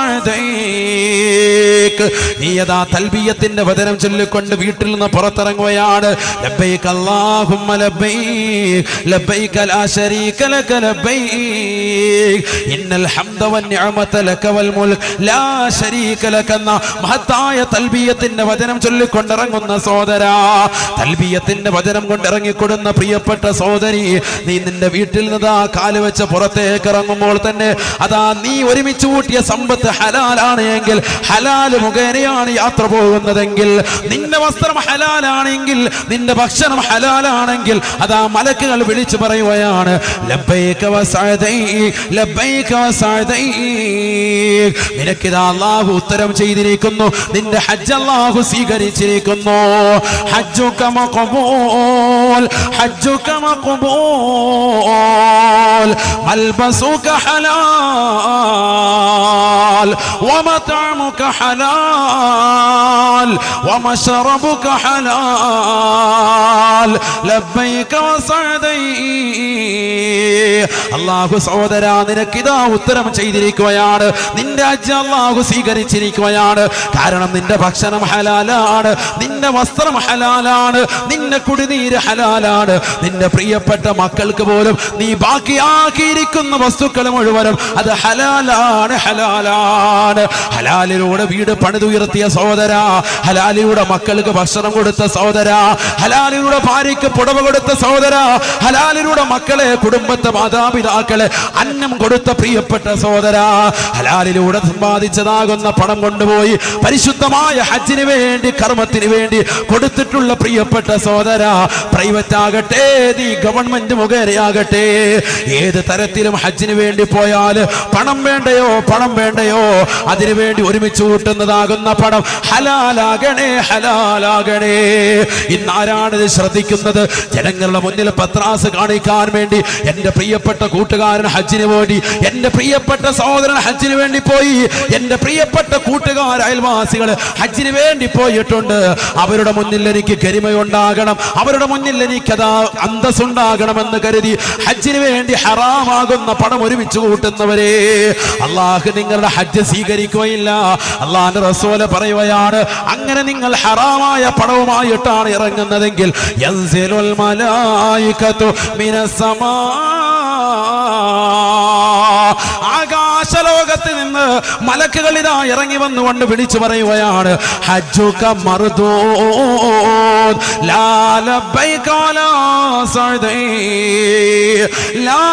വസഅദൈക. നീ യഥാ തൽബിയത്തിന്റെ വചനം ചൊല്ലിക്കൊണ്ട് വീട്ടിൽ നിന്ന് പുറത്തിറങ്ങുകയാണ് ലബ്ബൈക അല്ലാഹുമ്മ ലബ്ബൈക ലബ്ബൈക ലാ ശരീക ലക ലബ്ബൈക ഇന്നൽ ഹംദ വന്നിഅമത ലക വൽ മുൽക് ലാ ശരീക ലക എന്ന മഹത്തായ തൽബിയത്തിന്റെ വചനം ചൊല്ലിക്കൊണ്ടിറങ്ങുന്ന സോദര തൽബിയത്തിന്റെ വചനം കൊണ്ടിറങ്ങിക്കൊടുന്ന പ്രിയപ്പെട്ട സോദരി നീ നിന്റെ വീട്ടിൽ നിന്ന് ആ കാല് വെച്ച് പുറത്തേക്ക് ഇറങ്ങുമ്പോൾ തന്നെ അതാ നീ ഒരുമിച്ച് കൂട്ടിയ സമ്പത്ത് ഹലാലാണ് എങ്കിൽ ഹലാല് മുഖേനയാണ് യാത്ര പോകുന്നതെങ്കിൽ നിന്റെ വസ്ത്രം ഹലാലാണെങ്കിൽ നിന്റെ ഭക്ഷണം ഹലാലാണെങ്കിൽ അതാ മലക്കുകൾ വിളിച്ചു പറയുകയാണ് ലബ്ബൈക വസഅദൈക ലബ്ബൈക വസഅദൈക നിനക്കിതാ അള്ളാഹു ഉത്തരം ചെയ്തിരിക്കുന്നു നിന്റെ ഹജ്ജ് അള്ളാഹു സ്വീകരിച്ചിരിക്കുന്നു ഹജ്ജുക മഖബൂൽ ഹജ്ജുക മഖബൂൽ മൽബസുക ഹലാൽ ومطعمك حلال ومشربك حلال لبيك وسعديك അള്ളാഹു സഹോദര നിനക്കിതാ ഉത്തരം ചെയ്തിരിക്കുകയാണ് നിന്റെ ഹജ്ജ് അള്ളാഹു സ്വീകരിച്ചിരിക്കുകയാണ് കാരണം നിന്റെ ഭക്ഷണം ഹലാലാണ് നിന്റെ വസ്ത്രം ഹലാലാണ് നിന്റെ കുടിനീര് ഹലാലാണ് നിന്റെ പ്രിയപ്പെട്ട മക്കൾക്ക് പോലും നീ ബാക്കിയാക്കിയിരിക്കുന്ന വസ്തുക്കൾ മുഴുവനും അത് ഹലാലാണ് ഹലാലാണ് ഹലാലിലൂടെ വീട് പണിതുയർത്തിയ സഹോദര ഹലാലിലൂടെ മക്കൾക്ക് ഭക്ഷണം കൊടുത്ത സഹോദര ഹലാലിലൂടെ ഭാര്യയ്ക്ക് പുടവ കൊടുത്ത സഹോദര ഹലാലിലൂടെ മക്കളെ കുടുംബത്തെ മാതാപിതാക്കളെ അന്നം കൊടുത്ത പ്രിയപ്പെട്ട സഹോദര ഹലാലിലൂടെ സമ്പാദിച്ചതാകുന്ന പണം കൊണ്ടുപോയി പരിശുദ്ധമായ ഹജ്ജിന് വേണ്ടി കർമ്മത്തിന് വേണ്ടി കൊടുത്തിട്ടുള്ള പ്രിയപ്പെട്ട സഹോദര പ്രൈവറ്റ് ആകട്ടെ നീ ഗവൺമെന്റ് മുഖേനയാകട്ടെ ഏത് തരത്തിലും ഹജ്ജിന് വേണ്ടി പോയാൽ പണം വേണ്ടയോ പണം വേണ്ടയോ അതിനു വേണ്ടി ഒരുമിച്ച് കൂട്ടുന്നതാകുന്ന പണം ഹലാലാകണേ ഹലാലാകണേ ഇന്ന് ആരാണ് ഇത് ശ്രദ്ധിക്കുന്നത് ജനങ്ങളുടെ മുന്നിൽ പത്രാസ് കാണിക്കാൻ വേണ്ടി എന്റെ പ്രിയപ്പെട്ട കൂട്ടുകാരൻ ഹജ്ജിന് വേണ്ടി എന്റെ പ്രിയപ്പെട്ട സഹോദരൻ ഹജ്ജിന് വേണ്ടി പോയി എന്റെ പ്രിയപ്പെട്ട കൂട്ടുകാർ അയൽവാസികൾ ഹജ്ജിന് വേണ്ടി പോയിട്ടുണ്ട് അവരുടെ മുന്നിൽ എനിക്ക് ഗരിമയുണ്ടാകണം അവരുടെ മുന്നിൽ എനിക്കതാ അന്തസ്സുണ്ടാകണമെന്ന് കരുതി ഹജ്ജിന് വേണ്ടി ഹറാമാകുന്ന പണം ഒരുമിച്ച് കൂട്ടുന്നവരെ അള്ളാഹ് നിങ്ങളുടെ ഹജ്ജ് സ്വീകരിക്കുകയില്ല അള്ളാഹിന്റെ റസൂല് പറയുകയാണ് അങ്ങനെ നിങ്ങൾ ഹറാമായ പണവുമായിട്ടാണ് ഇറങ്ങുന്നതെങ്കിൽ യൻസിലുൽ മലായികതു മിനസ്സമാ ആകാശലോകത്ത് നിന്ന് മലക്കുകൾ ഇതാ ഇറങ്ങി വന്നുകൊണ്ട് വിളിച്ചു പറയുകയാണ് ഹജ്ജുക മറുതോ ലാ ലബ്ബൈക വലാ സഅദൈ ലാ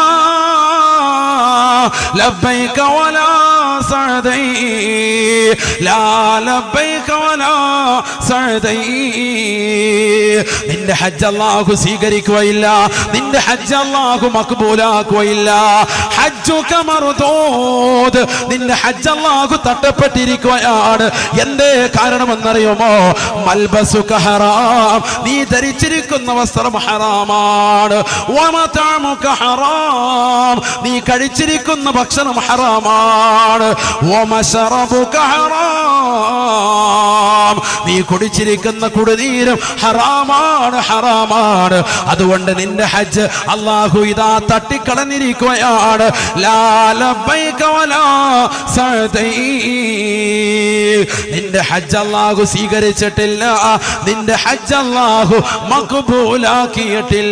ലബ്ബൈക വലാ സഅദൈ ലാ ലബ്ബൈക വലാ സഅദൈ നിന്റെ ഹജ്ജ് അല്ലാഹു സ്വീകരിക്കുകയില്ല നിന്റെ ഹജ്ജ് അല്ലാഹു മക്ബൂലാക്കുകയില്ല ഹജ്ജുക മറുതൂദ് നിന്റെ ഹജ്ജ് അല്ലാഹു തട്ടപ്പെട്ടിരിക്കുകയാണ് എന്തേ കാരണമെന്നറിയുമോ മൽബസുക ഹറാം നീ ധരിച്ചിരിക്കുന്ന വസ്ത്രം ഹറാമാണ് വമതഅമുക ഹറാം നീ കഴിച്ചിരിക്കുന്ന ഭക്ഷണം ഹറാമാണ് വമശറബുക ഹറാം നീ കുടിച്ചിരിക്കുന്ന കുടിനീരും ഹറാമാണ് ഹറാമാണ് അതുകൊണ്ട് നിന്റെ ഹജ്ജ് അള്ളാഹു ഇതാ തട്ടിക്കളഞ്ഞിരിക്കുകയാണ് ലാ ലബ്ബൈക വലാ സഅദൈ. നിന്റെ ഹജ്ജ് അള്ളാഹു സ്വീകരിച്ചിട്ടില്ല നിന്റെ ഹജ്ജ് അള്ളാഹു മക്ബൂലാക്കിയിട്ടില്ല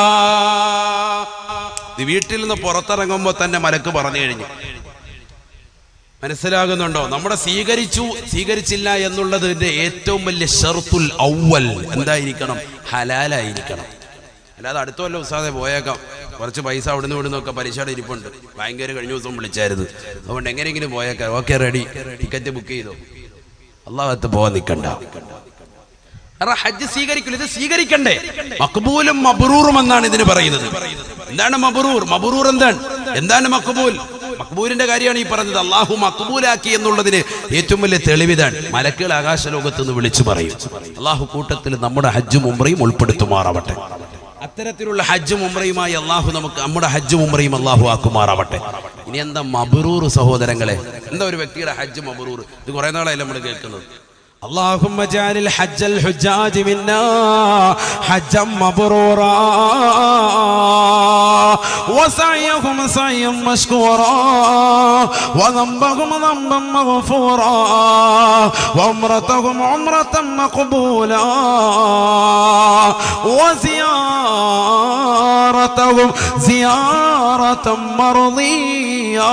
നീ വീട്ടിൽ നിന്ന് പുറത്തിറങ്ങുമ്പോൾ തന്നെ മലക്ക് പറഞ്ഞു കഴിഞ്ഞു മനസ്സിലാകുന്നുണ്ടോ നമ്മുടെ സ്വീകരിച്ചു സ്വീകരിച്ചില്ല എന്നുള്ളതിന്റെ ഏറ്റവും വലിയ ഷർത്തുൽ ഔവൽ എന്തായിരിക്കണം ഹലാലായിരിക്കണം അല്ലാതെ അടുത്ത വല്ല ഉസ്താദെ പോയേക്കാം കുറച്ച് പൈസ അവിടുന്ന് ഇവിടുന്ന് ഒക്കെ പലിശയുടെ ഇരിപ്പുണ്ട് ഭയങ്കര കഴിഞ്ഞ ദിവസം വിളിച്ചായിരുന്നു അതുകൊണ്ട് എങ്ങനെയെങ്കിലും പോയേക്കാം ഓക്കെ റെഡി ടിക്കറ്റ് ബുക്ക് ചെയ്തോ അള്ളാഹത്ത് പോവാൻ നിൽക്കണ്ട കാരണം ഹജ്ജ് സ്വീകരിക്കില്ല ഇത് സ്വീകരിക്കണ്ടേ മക്ബൂലും മബ്രൂറും എന്നാണ് ഇതിന് പറയുന്നത് എന്താണ് മബ്രൂർ മബ്രൂർ എന്താണ് എന്താണ് മക്ബൂൽ മക്ബൂലിന്റെ കാര്യമാണ് ഈ പറഞ്ഞത് അള്ളാഹു മക്ബൂലാക്കി എന്നുള്ളതിന് ഏറ്റവും വലിയ തെളിവിതാണ് മലക്കുകൾ ആകാശലോകത്ത് നിന്ന് വിളിച്ചു പറയും അള്ളാഹു കൂട്ടത്തിൽ നമ്മുടെ ഹജ്ജും ഉംറയും ഉൾപ്പെടുത്തുമാറാവട്ടെ അത്തരത്തിലുള്ള ഹജ്ജും ഉംറയുമായി അള്ളാഹു നമുക്ക് നമ്മുടെ ഹജ്ജും ഉംറയും അള്ളാഹു ആക്കുമാറാവട്ടെ ഇനി എന്താ മബ്രൂർ സഹോദരങ്ങളെ എന്താ ഒരു വ്യക്തിയുടെ ഹജ്ജ് മബ്രൂർ ഇത് കുറെ നാളായി നമ്മൾ കേൾക്കുന്നത് اللهم اجعل الحج الحجاج منا حجا مبرورا وسعيهم سعيا مشكورا وذنبهم ذنبا مغفورا وعمرتهم عمرة مقبولا وزيارتهم زيارة مرضية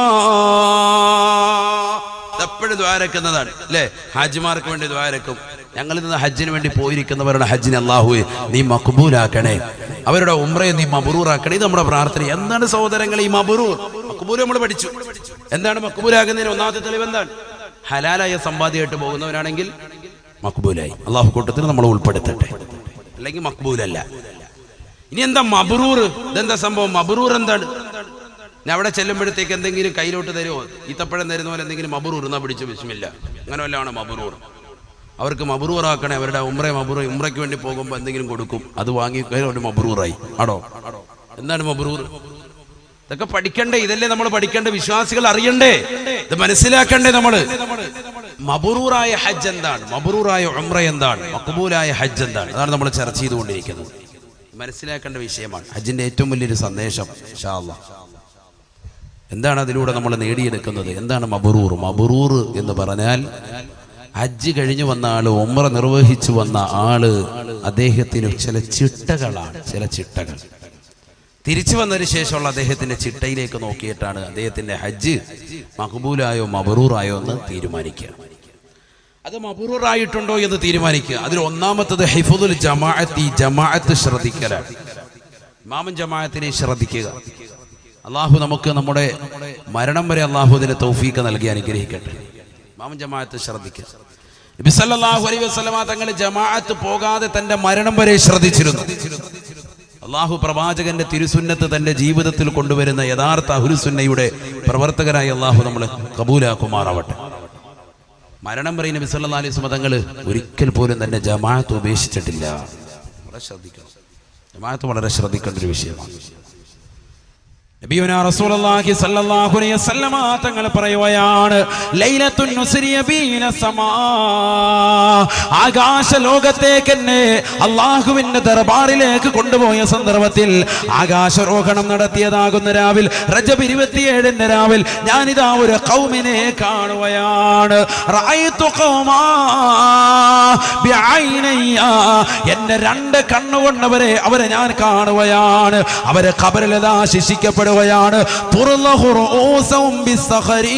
എപ്പോഴും ദ്വാരക്കുന്നതാണ് അല്ലേ ഹാജിമാർക്ക് വേണ്ടി ദ്വാരക്കും ഞങ്ങളിൽ നിന്ന് ഹജ്ജിന് വേണ്ടി പോയിരിക്കുന്നവരുടെ ഹജ്ജിനെ അള്ളാഹുവെ നീ മക്ബൂലാക്കണേ അവരുടെ ഉമ്രയെ നീ മബറൂറാക്കണേ ഇത് നമ്മുടെ പ്രാർത്ഥന എന്താണ് സഹോദരങ്ങൾ ഈ മബറൂർ മക്ബൂൽ നമ്മൾ പഠിച്ചു എന്താണ് മക്ബൂലാക്കുന്നതിന് ഒന്നാമത്തെ തെളിവ് എന്താണ് ഹലാലായ സമ്പാദ്യമായിട്ട് പോകുന്നവരാണെങ്കിൽ മക്ബൂലായി അള്ളാഹു കൂട്ടത്തിൽ നമ്മൾ ഉൾപ്പെടുത്തട്ടെ അല്ലെങ്കിൽ മക്ബൂലല്ല ഇനി എന്താ മബറൂർ ഇതെന്താ സംഭവം മബറൂർ എന്താണ് ഞാൻ അവിടെ ചെല്ലുമ്പോഴത്തേക്ക് എന്തെങ്കിലും കയ്യിലോട്ട് തരുമോ ഈത്തപ്പഴം തരുന്ന പോലെ എന്തെങ്കിലും മബറൂർ എന്നാ പിടിച്ച് വിഷമില്ല അങ്ങനെ വല്ലതാണ് മബറൂർ അവർക്ക് മബറൂർ ആക്കണേ അവരുടെ ഉമ്ര മബറൂർ ഉമ്രയ്ക്ക് വേണ്ടി പോകുമ്പോൾ എന്തെങ്കിലും കൊടുക്കും അത് വാങ്ങി ഒരു മബറൂറായി ആടോ എന്താണ് മബറൂർ ഇതൊക്കെ പഠിക്കണ്ടേ ഇതല്ലേ നമ്മൾ പഠിക്കേണ്ട വിശ്വാസികൾ അറിയണ്ടേ ഇത് മനസ്സിലാക്കണ്ടേ നമ്മള് മബറൂറായ ഹജ്ജ് എന്താണ് മബറൂറായ ഉമ്ര എന്താണ് മക്ബൂലായ ഹജ്ജ് എന്താണ് അതാണ് നമ്മൾ ചർച്ച ചെയ്തുകൊണ്ടിരിക്കുന്നത് മനസ്സിലാക്കേണ്ട വിഷയമാണ് ഹജ്ജിന്റെ ഏറ്റവും വലിയൊരു സന്ദേശം ഇൻഷാ അല്ലാഹ് എന്താണ് അതിലൂടെ നമ്മൾ നേടിയെടുക്കുന്നത് എന്താണ് മബറൂർ മബറൂർ എന്ന് പറഞ്ഞാൽ ഹജ്ജ് കഴിഞ്ഞു വന്ന ആള് ഒമ്ര നിർവഹിച്ചു വന്ന ആള് അദ്ദേഹത്തിന് ചില ചിട്ടകളാണ് ചില ചിട്ടകൾ തിരിച്ചു വന്നതിന് ശേഷമുള്ള അദ്ദേഹത്തിന്റെ ചിട്ടയിലേക്ക് നോക്കിയിട്ടാണ് അദ്ദേഹത്തിന്റെ ഹജ്ജ് മഹബൂലായോ മബറൂറായോ എന്ന് തീരുമാനിക്കുക അത് മബറൂറായിട്ടുണ്ടോ എന്ന് തീരുമാനിക്കുക അതിൽ ഒന്നാമത്തത് ഹിഫുദുൽ ജമാഅത്തി ജമാഅത്ത് ശ്രദ്ധിക്കലാണ് ഇമാമൻ ജമാഅത്തിനെ ശ്രദ്ധിക്കുക അള്ളാഹു നമുക്ക് നമ്മുടെ മരണം വരെ അള്ളാഹു അതിന് തൗഫീക്ക് നൽകി അനുഗ്രഹിക്കട്ടെ ഇമാമൻ ജമാഅത്ത് ശ്രദ്ധിക്കുക നബി സല്ലല്ലാഹു അലൈഹി വസല്ലമ തങ്ങൾ ജമാഅത്ത് പോകാതെ തന്റെ മരണം വരെ ശ്രദ്ധിച്ചിരുന്നു അള്ളാഹു പ്രവാചകന്റെ തിരുസുന്നത്ത് തന്റെ ജീവിതത്തിൽ കൊണ്ടുവരുന്ന യഥാർത്ഥ അഹുരുസുന്നയുടെ പ്രവർത്തകരായി അള്ളാഹു നമ്മളെ കബൂലാക്കുമാറാവട്ടെ മരണം വരെ നബി സല്ലല്ലാഹു അലൈഹി വസല്ലമ തങ്ങൾ ഒരിക്കൽ പോലും തന്നെ ജമാഅത്ത് ഉപേക്ഷിച്ചിട്ടില്ല വളരെ ശ്രദ്ധിക്കണം ജമാഅത്ത് വളരെ ശ്രദ്ധിക്കേണ്ട ഒരു വിഷയമാണ് നബിയുനാ റസൂലുള്ളാഹി സ്വല്ലല്ലാഹു അലൈഹി വസല്ലമ തങ്ങൾ പറയുകയാണ് ലൈലത്തുൻ നുസ്രിയ ബീന സമാ ആകാശ ലോകത്തേക്ക് എന്നെ അള്ളാഹുവിന്റെ ദർബാറിലേക്ക് കൊണ്ടുപോയ സന്ദർഭത്തിൽ ആകാശരോഹണം നടത്തിയതാകുന്ന രാവിൽ റജബ് ഇരുപത്തിയേഴിന്റെ രാവിൽ ഞാനിതാ ഒരു കൗമിനെ കാണുകയാണ് റഅയ്തു ഖൗമാ ബിഐനയ്യ. എന്റെ രണ്ട് കണ്ണുകൊണ്ടവരെ അവരെ ഞാൻ കാണുകയാണ് അവരെ ഖബറിലതാ ശിക്ഷിക്കപ്പെടുകയാണ് തുറലഹു റൂസഹും ബിസ്സഖരി.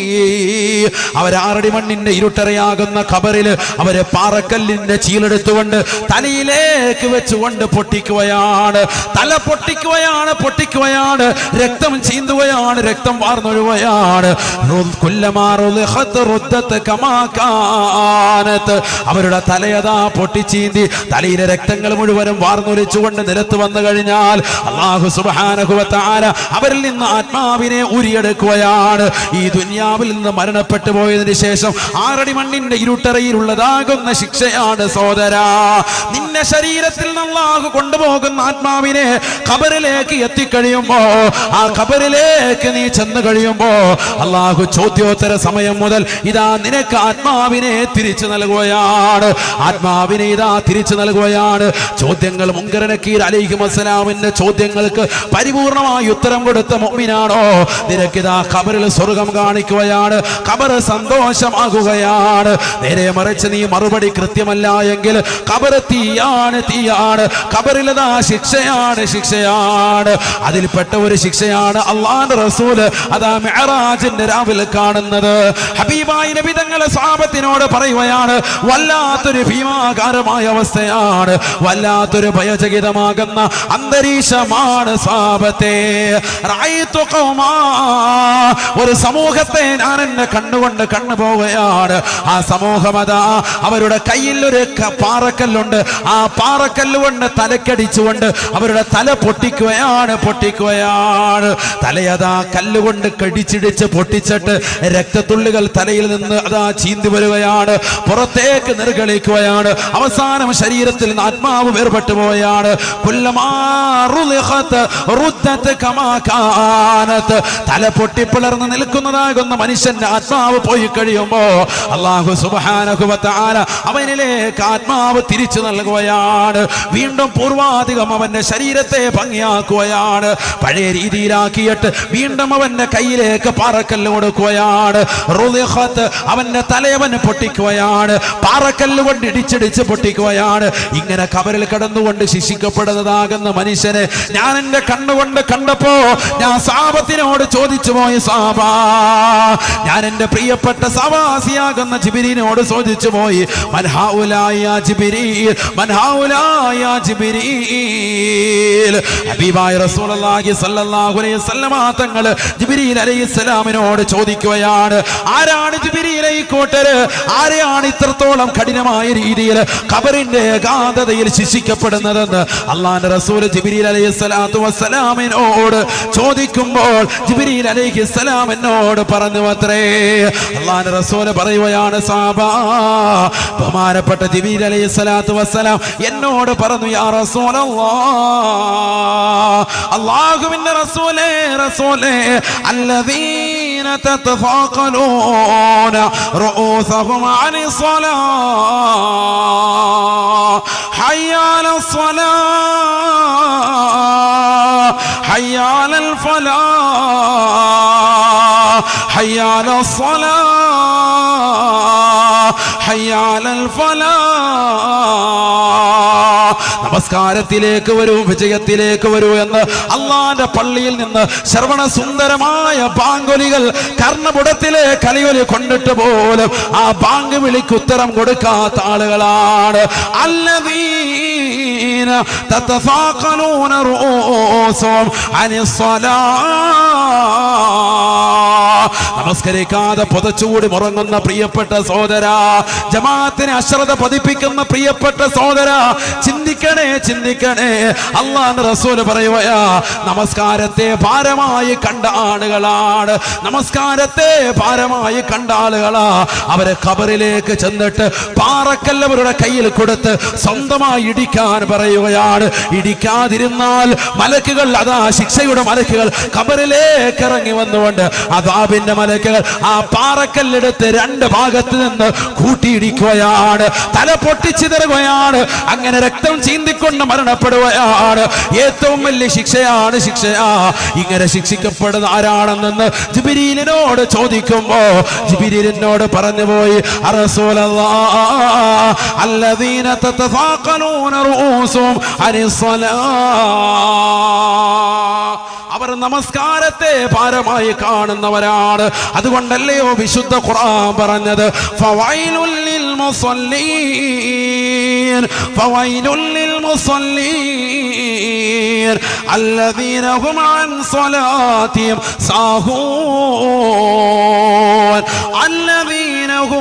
അവരാറടി മണ്ണിന്റെ ഇരുട്ടറയാകുന്ന ഖബറിൽ അവരെ പാറക്കല്ലിന്റെ ചീലെടുത്തുകൊണ്ട് തലയിലേക്ക് വെച്ചുകൊണ്ട് പൊട്ടിക്കുകയാണ് തല പൊട്ടിക്കുകയാണ് പൊട്ടിക്കുകയാണ് രക്തം ചീന്തുകയാണ് രക്തം വാർന്നൊഴുകയാണ് റുദ് കുല്ലമാ റുദിഖത് റുദ്ദത്ത് കമാ കാനത്ത്. അവരുടെ തലയതാ പൊട്ടിച്ചീന്തി തലയിലെ രക്തങ്ങൾ മുഴുവനും വാർന്നൊലിച്ചുകൊണ്ട് നിലത്ത് വന്നു കഴിഞ്ഞാൽ അള്ളാഹു സുബാനഹുവത്താര അവരിൽ നിന്ന് ആത്മാവിനെ ഉരിയെടുക്കുകയാണ് ഈ ദുനിയാവിൽ നിന്ന് മരണപ്പെട്ടു പോയതിനു ശേഷം ആറടി മണ്ണിന്റെ ഇരുട്ടറയിലുള്ളതാകുന്ന ശിക്ഷയാണ് സോദരാ നിന്റെ ശരീരത്തിൽ നിന്ന് അള്ളാഹു കൊണ്ടുപോകുന്ന ആത്മാവിനെ ഖബറിലേക്ക് എത്തിക്കഴിയുമ്പോ ആ ഖബറിലേക്ക് നീ ചെന്ന് കഴിയുമ്പോ അള്ളാഹു ചോദ്യോത്തര സമയം മുതൽ ഇതാ നിനക്ക് ആത്മാവിനെ തിരിച്ചു നൽകുകയാണ് ആത്മാവിനെ ഇതാ തിരിച്ചു നൽകുകയാണ് ചോദ്യങ്ങൾ മുങ്കരനക്കീർ അലൈഹിം അസ്സലാമിന്റെ ചോദ്യങ്ങൾക്ക് പരിപൂർണമായി ഉത്തരം കൊടുത്ത മുഅ്മിനാണോ നിനക്കിതാ ഖബറിൽ സ്വർഗം കാണിക്കുകയാണ് ഖബർ സന്തോഷമാകുകയാണ് നേരെ മറിച്ച് നീ മറുപടി കൃത്യമല്ല എങ്കിൽ ഖബർ തീയാണ് തീയാണ് ഖബറിലതാ ശിക്ഷയാണ് ശിക്ഷയാണ് അതിൽപ്പെട്ട ഒരു ശിക്ഷയാണ് അള്ളാന്റെ റസൂല് അതാ മെഹറാജിന്റെ രാവിലെ കാണുന്നത് ഹബീബായി നബി തങ്ങളെ സ്വാപത്തിനോട് പറയുകയാണ് വല്ലാത്തൊരു ഭീമാകാരമായ അവസ്ഥയാണ് വല്ലാത്തൊരു ഭയചകിതമാകുന്ന അന്തരീക്ഷമാണ് സ്വാപത്തെ റഅയ്തു ഖൗമാ. ഒരു സമൂഹത്തെ ഞാൻ എന്നെ കണ്ണുകൊണ്ട് കണ്ണു പോവുകയാണ് ആ സമൂഹം അതാ അവരുടെ കയ്യിൽ ഒരു ക- പാറക്കല്ലുണ്ട് ആ പാറക്കല്ല് കൊണ്ട് തലക്കടിച്ചുകൊണ്ട് അവരുടെ തല പൊട്ടിക്കുകയാണ് പൊട്ടിക്കുകയാണ് തലയതാ കല്ലുകൊണ്ട് കടിച്ചിടിച്ച് പൊട്ടിച്ചിട്ട് രക്തത്തുള്ളികൾ തലയിൽ നിന്ന് അതാ ചീന്തി വരികയാണ് പുറത്തേക്ക് നിർഗളിക്കുകയാണ് അവസാനം ശരീരത്തിൽ നിന്ന് ആത്മാവ് വേർപെട്ടു പോവുകയാണ് കുല്ലമാ റുളിഖത്ത് റുദ്ദത്ത് കമാ കാനത്ത്. തല പൊട്ടിപ്പിളർന്ന് നിൽക്കുന്നതാകുന്ന മനുഷ്യന്റെ ആത്മാവ് പോയി കഴിയുമ്പോ അള്ളാഹു സുബാനഹുവത്താല അവനിലേക്ക് ആത്മാവ് തിരിച്ചു നൽകുകയാണ് വീണ്ടും പൂർവാധികം അവന്റെ ശരീരത്തെ ഭംഗിയാക്കുകയാണ് പഴയ രീതിയിലാക്കിയിട്ട് വീണ്ടും അവന്റെ കയ്യിലേക്ക് പാറക്കല്ല് കൊടുക്കുകയാണ് റുളിഖത്ത് അവന്റെ തലയവന് പൊട്ടിക്കുകയാണ് പാറക്കല്ല് കൊണ്ട് ഇടിച്ചിടിച്ച് പൊട്ടിക്കുകയാണ് ഇങ്ങനെ കബറിൽ കിടന്നുകൊണ്ട് ശിക്ഷിക്കപ്പെടുന്നതാകുന്ന മനുഷ്യനെ ഞാൻ എന്റെ കണ്ണുകൊണ്ട് കണ്ടപ്പോ ഞാൻ സാപത്തിനോട് ചോദിച്ചു പോയി സാബ ഞാൻ എന്റെ പ്രിയപ്പെട്ട സവാസിയാകുന്ന ജിബിരിനോട് ചോദിച്ചു പോയി മൻഹാഉലായ ജിബിരീൽ മൻഹാഉലായ ജിബിരീൽ ഹബീബായ റസൂലുള്ളാഹി സ്വല്ലല്ലാഹു അലൈഹി വസല്ലമ തങ്ങൾ ജിബ്രീൽ അലൈഹിസ്സലാമിനോട് ചോദിക്കുകയാണ് ആരാണ് ജിബ്രീൽ ഈ കൂട്ടര് ആരെയാണ് ഇത്രത്തോളം കഠിനമായ രീതിയിൽ ഖബറിന്റെ ഏകാന്തതയിൽ ശിക്ഷിക്കപ്പെടുന്നതെന്ന് അള്ളാന്റെ റസൂൽ ജിബ്രീൽ അലൈഹി സ്വലാത്തു വസ്സലാമിനോട് ചോദിക്കുമ്പോൾ ജിബ്രീൽ അലൈഹി സ്വലാം എന്നോട് പറഞ്ഞു അത്രേ അള്ളാന്റെ റസൂൽ പറയുകയാണ് സാബ ബഹുമാനപ്പെട്ട ജിബ്രീൽ അലൈഹി സ്വലാത്തു വസ്സലാം എന്നോട് പറഞ്ഞു യാ റസൂലല്ലാ അള്ളാഹുവിന്റെ റസൂലേ റസൂലേ الذين تتفاقلون رؤوسهم عن الصلاة حي على الصلاة حي على الفلاح حي على الصلاة حي على الفلاح നമസ്കാരത്തിലേക്ക് വരൂ വിജയത്തിലേക്ക് വരൂ എന്ന് അള്ളാന്റെ പള്ളിയിൽ നിന്ന് ശ്രവണ സുന്ദരമായ ബാങ്കൊലികൾ കർണപുടത്തിലെ കലിയൊലി കൊണ്ടിട്ട് പോലും ആ ബാങ്ക് വിളിക്ക് ഉത്തരം കൊടുക്കാത്ത ആളുകളാണ് അല്ലദീന തതഫാഖലൂന റൂസും അനി الصلاة നമസ്കരിക്കാതെ പുതച്ചുകൂടി ഉറങ്ങുന്ന പ്രിയപ്പെട്ട സോദര ജമാഅത്തിന് അശ്രദ്ധ പതിപ്പിക്കുന്ന പ്രിയപ്പെട്ട സോദര ചിന്തിക്കണേ ചിന്തിക്കണേ അള്ളാഹ് റസൂൽ പറയുകയാ നമസ്കാരത്തെ ഭാരമായി കണ്ട ആളുകളാണ് നമസ്കാരത്തെ ഭാരമായി കണ്ട ആളുകളാ അവരെ ഖബറിലേക്ക് ചെന്നിട്ട് പാറക്കല്ല് അവരുടെ കയ്യിൽ കൊടുത്ത് സ്വന്തമായി ഇടിക്കാൻ പറയുകയാണ് ഇടിക്കാതിരുന്നാൽ മലക്കുകൾ അതാ ശിക്ഷയുടെ മലക്കുകൾ ഖബറിലേക്ക് ഇറങ്ങി വന്നുകൊണ്ട് അതാബിന്റെ മലക്കുകൾ ആ പാറക്കല്ലെടുത്ത് രണ്ട് ഭാഗത്ത് നിന്ന് കൂട്ടിയിടിക്കുകയാണ് തല പൊട്ടിച്ചിതറുകയാണ് അങ്ങനെ രക്തം ചീന്തിക്കൊണ്ട് മരണപ്പെടുകയാണ് ഏറ്റവും വലിയ ശിക്ഷയാണ് ശിക്ഷയാ ഇങ്ങനെ ശിക്ഷിക്കപ്പെടുന്ന ആരാണെന്ന് ജിബിരീലിനോട് ചോദിക്കുമ്പോ ജിബിരീലിനോട് പറഞ്ഞു പോയി അറസൂലല്ലാ الذين تتثاقلون رؤوسهم عن الصلاة അവർ നമസ്കാരത്തെ ഭാരമായി കാണുന്നവരാണ് അതുകൊണ്ടല്ലയോ വിശുദ്ധ ഖുർആൻ പറഞ്ഞത് ഫവൈലുൽ ലിൽ മുസല്ലീൻ ഫവൈലുൽ ലിൽ മുസല്ലീൻ الذين هم عن صلاتهم ساهون الذين هم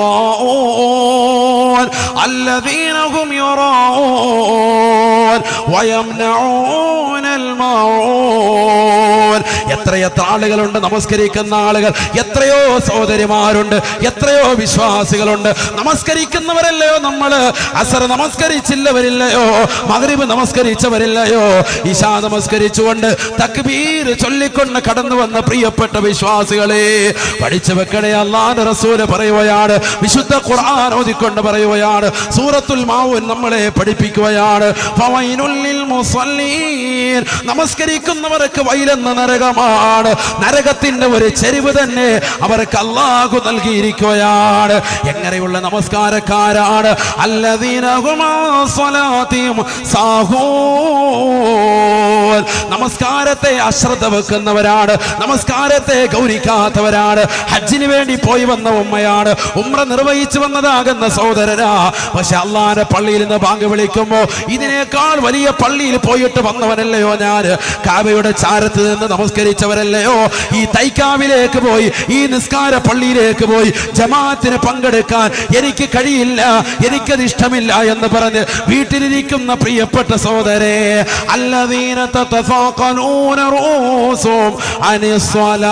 يراءون الذين هم يراءون ويمنعون الماعون എത്രയെത്ര ആളുകളുണ്ട് നമസ്കരിക്കുന്ന ആളുകൾ എത്രയോ സഹോദരിമാരുണ്ട് എത്രയോ വിശ്വാസികളുണ്ട് നമസ്കരിക്കുന്നവരല്ലയോ നമ്മള് അസർ നമസ്കരിച്ചില്ലവരില്ലയോ മഗ്രിബ് നമസ്കരിച്ചവരില്ലയോ ഇശാ നമസ്കരിച്ചുകൊണ്ട് തക്ബീർ ചൊല്ലിക്കൊണ്ട് കടന്നു വന്ന പ്രിയപ്പെട്ട വിശ്വാസികളെ പഠിച്ചു വെക്കണേ അള്ളാന്റെ റസൂല് പറയുകയാണ് വിശുദ്ധ ഖുർആൻ ഓതിക്കൊണ്ട് പറയുകയാണ് സൂറത്തുൽ മാവൂൻ നമ്മളെ പഠിപ്പിക്കുകയാണ് ഫവൈനുല്ലിൽ മുസല്ലീൻ നമസ്കരിക്കുന്നവർക്ക് വൈലെന്ന നരകമാണ് നരകത്തിന്റെ ഒരു ചെരിവ് തന്നെ അവർക്ക് അള്ളാഹു നൽകിയിരിക്കുകയാണ് എങ്ങനെയുള്ള നമസ്കാരക്കാരാണ് അല്ലദീനഹും ആ സ്വലാത്തിയും സാഹൂൻ നമസ്കാരത്തെ അശ്രദ്ധ വെക്കുന്നവരാണ് നമസ്കാരത്തെ ഗൗരിക്കാത്തവരാണ് ഹജ്ജിന് വേണ്ടി പോയി വന്ന ഉമ്മയാണ് ഉമ്ര നിർവഹിച്ചു വന്നതാകുന്ന സഹോദരനാ പക്ഷെ അള്ളാന്റെ പള്ളിയിൽ നിന്ന് ബാങ്ക് വിളിക്കുമ്പോ ഇതിനേക്കാൾ വലിയ പള്ളിയിൽ പോയിട്ട് വന്നവനല്ലയോ ഞാൻ കാബയുടെ ചാരത്ത് നിന്ന് നമസ്കരിച്ചവരല്ലയോ ഈ തൈക്കാവിലേക്ക് പോയി ഈ നിസ്കാര പള്ളിയിലേക്ക് പോയി ജമാഅത്തിന് പങ്കെടുക്കാൻ എനിക്ക് കഴിയില്ല എനിക്കത് ഇഷ്ടമില്ല എന്ന് പറഞ്ഞ് വീട്ടിലിരിക്കുന്ന പ്രിയപ്പെട്ട സഹോദരേ അല്ലദീന തതഫാഖനൂന റൂസും അനിസ്വലാ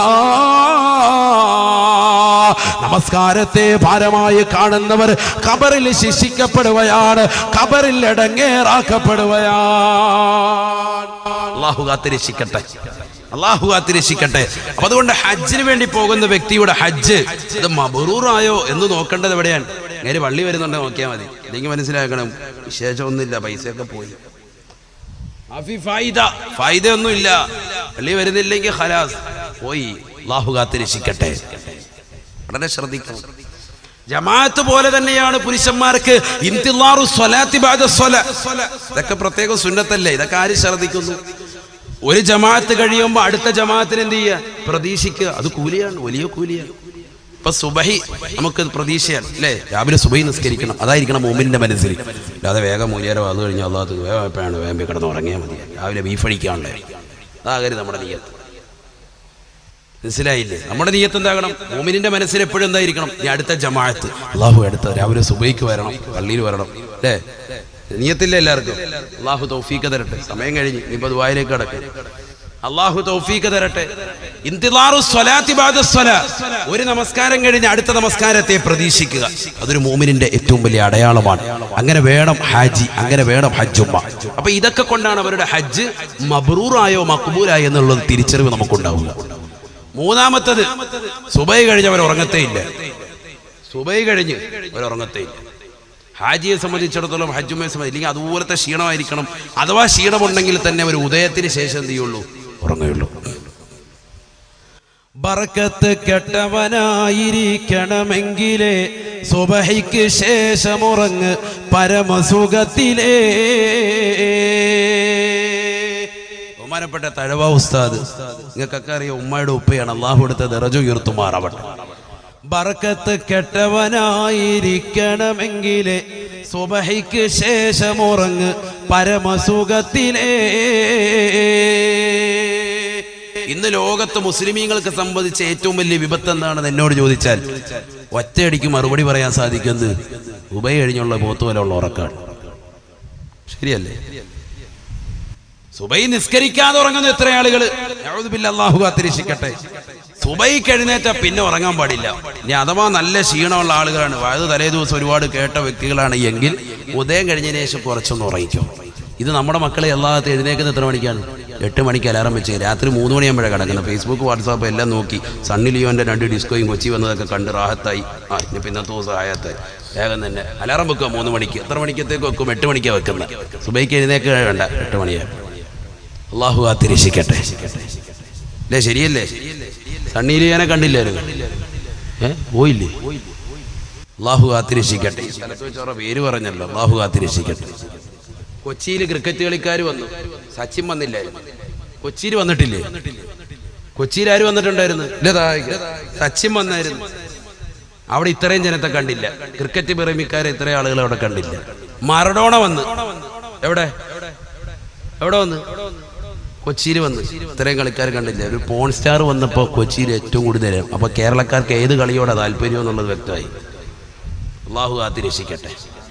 നമസ്കാരത്തെ ഭാരമായി കാണുന്നവർ ഖബറിൽ ശിക്ഷിക്കപ്പെടുകയാണ് ഖബറിൽ ഇടങ്ങേറാക്കപ്പെടുകയാണ് അള്ളാഹു കാത്തിരക്ഷിക്കട്ടെ അള്ളാഹു കാത്തിരക്ഷിക്കട്ടെ അപ്പൊ അതുകൊണ്ട് ഹജ്ജിന് വേണ്ടി പോകുന്ന വ്യക്തിയുടെ ഹജ്ജ് ഇത് മബറൂറായോ എന്ന് നോക്കേണ്ടത് എവിടെയാണ് നേരെ പള്ളി വരുന്നുണ്ട് നോക്കിയാൽ മതി അല്ലെങ്കിൽ മനസ്സിലാക്കണം വിശേഷമൊന്നുമില്ല പൈസയൊക്കെ പോയി അഫി ഫായിദ ഫായിദ ഒന്നുമില്ല പള്ളി വരുന്നില്ലെങ്കിൽ ഖലാസ് പോയി അള്ളാഹു കാത്തിരക്ഷിക്കട്ടെ വളരെ ശ്രദ്ധിക്കണം ജമാഅത്ത് പോലെ തന്നെയാണ് പുരുഷന്മാർക്ക് ഇന്തില്ലാറു സ്വലാത്തി ബഅദ സ്വല ഇതൊക്കെ പ്രത്യേക സുന്നത്തല്ലേ ഇതൊക്കെ ആര് ശ്രദ്ധിക്കുന്നു ഒരു ജമാഅത്ത് കഴിയുമ്പോൾ അടുത്ത ജമാഅത്തിന് എന്ത് ചെയ്യുക പ്രതീക്ഷിക്കുക അത് കൂലിയാണ് വലിയ കൂലിയാണ് ഇപ്പൊ സുബഹി നമുക്ക് പ്രതീക്ഷയാണ് അല്ലേ രാവിലെ സുബഹി നിസ്കരിക്കണം അതായിരിക്കണം മോമിന്റെ മനസ്സിൽ അല്ലാതെ വേഗം മൂല്യരോ അത് കഴിഞ്ഞാൽ അള്ളാഹത്ത് വേഗം വേഗം കിടന്ന് ഉറങ്ങിയാൽ മതി രാവിലെ ബീഫ് അടിക്കാനുള്ളേ അതാകരുത് നമ്മുടെ നീയത്ത് മനസ്സിലായില്ലേ നമ്മുടെ നീയത്ത് എന്താകണം മോമിനിന്റെ മനസ്സിൽ എപ്പോഴും എന്തായിരിക്കണം നീ അടുത്ത ജമാഅത്ത് അള്ളാഹു അടുത്ത രാവിലെ സുബൈക്ക് വരണം പള്ളിയിൽ വരണം അല്ലേ നീയത്തില്ല എല്ലാവർക്കും അള്ളാഹു തൗഫീക്ക് തരട്ടെ സമയം കഴിഞ്ഞ് ഇനിയിപ്പോ ദുബായിലേക്ക് കിടക്കും അള്ളാഹു തൗഫീക്ക് തരട്ടെ ഇന്തിലാറു സ്വലാത്തി ബാദ സ്വലാ. ഒരു നമസ്കാരം കഴിഞ്ഞ് അടുത്ത നമസ്കാരത്തെ പ്രതീക്ഷിക്കുക അതൊരു മോമിനിന്റെ ഏറ്റവും വലിയ അടയാളമാണ് അങ്ങനെ വേണം ഹാജി അങ്ങനെ വേണം ഹജ്ജുമ്മ അപ്പൊ ഇതൊക്കെ കൊണ്ടാണ് അവരുടെ ഹജ്ജ് മബ്രൂറായോ മക്ബൂലായോ എന്നുള്ളത് തിരിച്ചറിവ് നമുക്കുണ്ടാവുക മൂന്നാമത്തത് സുബൈ കഴിഞ്ഞ് അവർ ഉറങ്ങത്തേ ഇല്ല സുബൈ കഴിഞ്ഞ് അവർ ഉറങ്ങത്തേ ഇല്ല ഹാജിയെ സംബന്ധിച്ചിടത്തോളം ഹജ്ജുമയെ സംബന്ധിച്ച് ഇല്ലെങ്കിൽ അതുപോലത്തെ ക്ഷീണമായിരിക്കണം അഥവാ ക്ഷീണമുണ്ടെങ്കിൽ തന്നെ ഒരു ഉദയത്തിന് ശേഷം എന്ത് ചെയ്യുള്ളൂ ഉറങ്ങുകയുള്ളൂ ബർക്കത്ത് കെട്ടവനായിരിക്കണമെങ്കിലേ സുബഹിക്ക് ശേഷമുറങ്ങ് പരമസുഖത്തിലേ ബഹുമാനപ്പെട്ട തഴവ ഉസ്താദ് നിങ്ങൾക്കൊക്കെ അറിയാം ഉമ്മയുടെ ഉപ്പയാണ് അള്ളാഹു എടുത്ത ദറജ ഉയർത്തുമാറാവട്ടെ ബർക്കത്ത് കെട്ടവനായിരിക്കണമെങ്കിലേ സുബഹിക്ക് ശേഷമുറങ്ങ് പരമസുഖത്തിലേ ഇന്ന് ലോകത്ത് മുസ്ലിമീങ്ങൾക്ക് സംബന്ധിച്ച ഏറ്റവും വലിയ വിപത്ത് എന്താണെന്ന് എന്നോട് ചോദിച്ചാൽ ഒറ്റയടിക്ക് മറുപടി പറയാൻ സാധിക്കുന്നത് ഉഭയ കഴിഞ്ഞുള്ള പോത്ത് പോലെയുള്ള ഉറക്കാണ് ശരിയല്ലേ സുബൈ നിസ്കരിക്കാതെ ഉറങ്ങുന്ന എത്ര ആളുകൾ അള്ളാഹു കാത്തിരക്ഷിക്കട്ടെ സുബൈക്ക് എഴുന്നേറ്റ പിന്നെ ഉറങ്ങാൻ പാടില്ല ഇനി അഥവാ നല്ല ക്ഷീണമുള്ള ആളുകളാണ് അതായത് തലേ ദിവസം ഒരുപാട് കേട്ട വ്യക്തികളാണ് എങ്കിൽ ഉദയം കഴിഞ്ഞതിന് ശേഷം കുറച്ചൊന്ന് ഉറങ്ങിക്കും ഇത് നമ്മുടെ മക്കളെ എല്ലാത്തും എഴുന്നേക്കുന്ന എത്ര മണിക്കാണ് എട്ട് മണിക്ക് അലാറം വെച്ച് രാത്രി മൂന്ന് മണിയാകുമ്പോഴാണ് കിടക്കുന്നത് ഫേസ്ബുക്ക് വാട്സാപ്പ് എല്ലാം നോക്കി സണ്ണി ലിയോന്റെ രണ്ട് ഡിസ്കോയും കൊച്ചി വന്നതൊക്കെ കണ്ട് റാഹത്തായി ആ ഇനി പിന്നത്തെ ദിവസം ആയത്തായി വേഗം തന്നെ അലാറം വെക്കുക മൂന്ന് മണിക്ക് എത്ര മണിക്കത്തേക്ക് വെക്കും എട്ട് മണിക്കാണ് വെക്കുന്നത് സുബൈക്ക് എഴുന്നേക്ക് വേണ്ട എട്ട് മണിയാണ് അള്ളാഹു കാത്തിരക്ഷിക്കട്ടെ അല്ലേ ശരിയല്ലേ സണ്ണി ലിയോനെ കണ്ടില്ലായിരുന്നു ഏ പോയില്ലേ അള്ളാഹു കാത്തിരക്ഷിക്കട്ടെ ഈ സ്ഥലത്ത് വെച്ച് അവരുടെ പേര് പറഞ്ഞല്ലോ അള്ളാഹു കാത്തിരക്ഷിക്കട്ടെ കൊച്ചിയിൽ ക്രിക്കറ്റ് കളിക്കാർ വന്നു സച്ചിൻ വന്നില്ലായിരുന്നു കൊച്ചിയിൽ വന്നിട്ടില്ലേ കൊച്ചിയിൽ ആര് വന്നിട്ടുണ്ടായിരുന്നു ഇല്ല ദാ, സച്ചിൻ വന്നായിരുന്നു അവിടെ ഇത്രയും ജനത്തെ കണ്ടില്ല ക്രിക്കറ്റ് പ്രേമിക്കാരെ ഇത്രയും ആളുകൾ അവിടെ കണ്ടില്ല മറഡോണ വന്ന് എവിടെ എവിടെ വന്ന് കൊച്ചിയിൽ വന്ന് ഇത്രയും കളിക്കാർ കണ്ടില്ല ഒരു പോൺ സ്റ്റാർ വന്നപ്പോൾ കൊച്ചിയിൽ ഏറ്റവും കൂടുതൽ അപ്പൊ കേരളക്കാർക്ക് ഏത് കളിയോടെ താല്പര്യം എന്നുള്ളത് വ്യക്തമായി അള്ളാഹു കാത്തിരക്ഷിക്കട്ടെ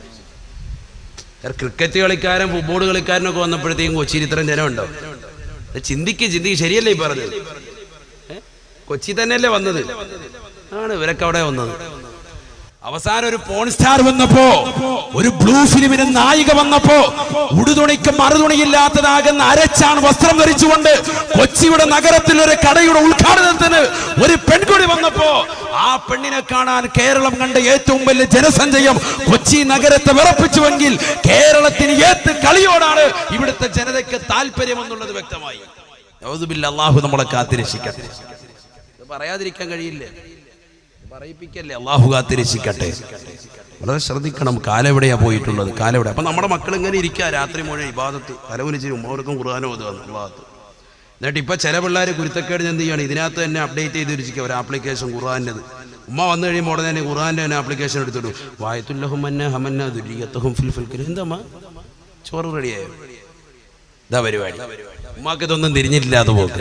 ക്രിക്കറ്റ് കളിക്കാരൻ ഫുട്ബോൾ കളിക്കാരനൊക്കെ വന്നപ്പോഴത്തേക്കും കൊച്ചിയിൽ ഇത്രയും ജനമുണ്ടോ ഇത് ചിന്തിക്ക് ചിന്തിക്ക് ശരിയല്ലേ ഈ പറഞ്ഞത് ഏ? കൊച്ചി തന്നെയല്ലേ വന്നത് ആണ് ഇവരൊക്കെ അവിടെ വന്നത് അവസാനം ഒരു പോൺ സ്റ്റാർ വന്നപ്പോ ഒരു ബ്ലൂ ഫിലിമിന് നായിക വന്നപ്പോ ഉടുതുണിക്ക് മറുതുണിയില്ലാത്തതാകുന്ന അരച്ചാണ് വസ്ത്രം ധരിച്ചുകൊണ്ട് കൊച്ചിയുടെ നഗരത്തിൽ ഒരു കടയുടെ ഉദ്ഘാടനത്തിന് ഒരു പെൺകുടി വന്നപ്പോ ആ പെണ്ണിനെ കാണാൻ കേരളം കണ്ട ഏറ്റവും വലിയ ജനസഞ്ചയം കൊച്ചി നഗരത്തെ വിറപ്പിച്ചുവെങ്കിൽ കേരളത്തിന് ഏത് കളിയോടാണ് ഇവിടുത്തെ ജനതയ്ക്ക് താല്പര്യം എന്നുള്ളത് വ്യക്തമായി യൗദുബില്ല അള്ളാഹു നമ്മളെ കാത്തിരക്ഷിക്കട്ടെ ഇത് പറയാതിരിക്കാൻ കഴിയില്ലേ പറയിപ്പിക്കല്ലേ അള്ളാഹു കാത്തിരക്ഷിക്കട്ടെ വളരെ ശ്രദ്ധിക്കണം കാലെവിടെയാ പോയിട്ടുള്ളത് കാലെവിടെ അപ്പൊ നമ്മുടെ മക്കൾ ഇങ്ങനെ ഇരിക്കുക രാത്രി മുഴുവൻ ഇബാദത്ത് തലവുനിച്ച് ഉമ്മവർക്കും ഖുർആാനും ഓതുക അള്ളാഹത്ത് എന്നിട്ട് ഇപ്പൊ ചില പിള്ളേർ കുരുത്തക്കേട് എന്ത് ചെയ്യാണ് ഇതിനകത്ത് തന്നെ അപ്ഡേറ്റ് ചെയ്ത് വെച്ചിരിക്കുക ഒരു ആപ്ലിക്കേഷൻ ഖുർആാൻ്റെത് ഉമ്മ വന്നു കഴിയുമ്പോൾ ഉടനെ തന്നെ ഖുർആാൻ്റെ തന്നെ ആപ്ലിക്കേഷൻ എടുത്തിട്ടു വായത്തുല്ലഹുമന്ന ഹമന്ന ദുരിയത്തഹും ഫിൽ ഫിൽ എന്താ ചോറ് റെഡിയായോ ഇതാ പരിപാടി ഉമ്മാക്ക് ഇതൊന്നും തിരിഞ്ഞിട്ടില്ലാതെ പോകും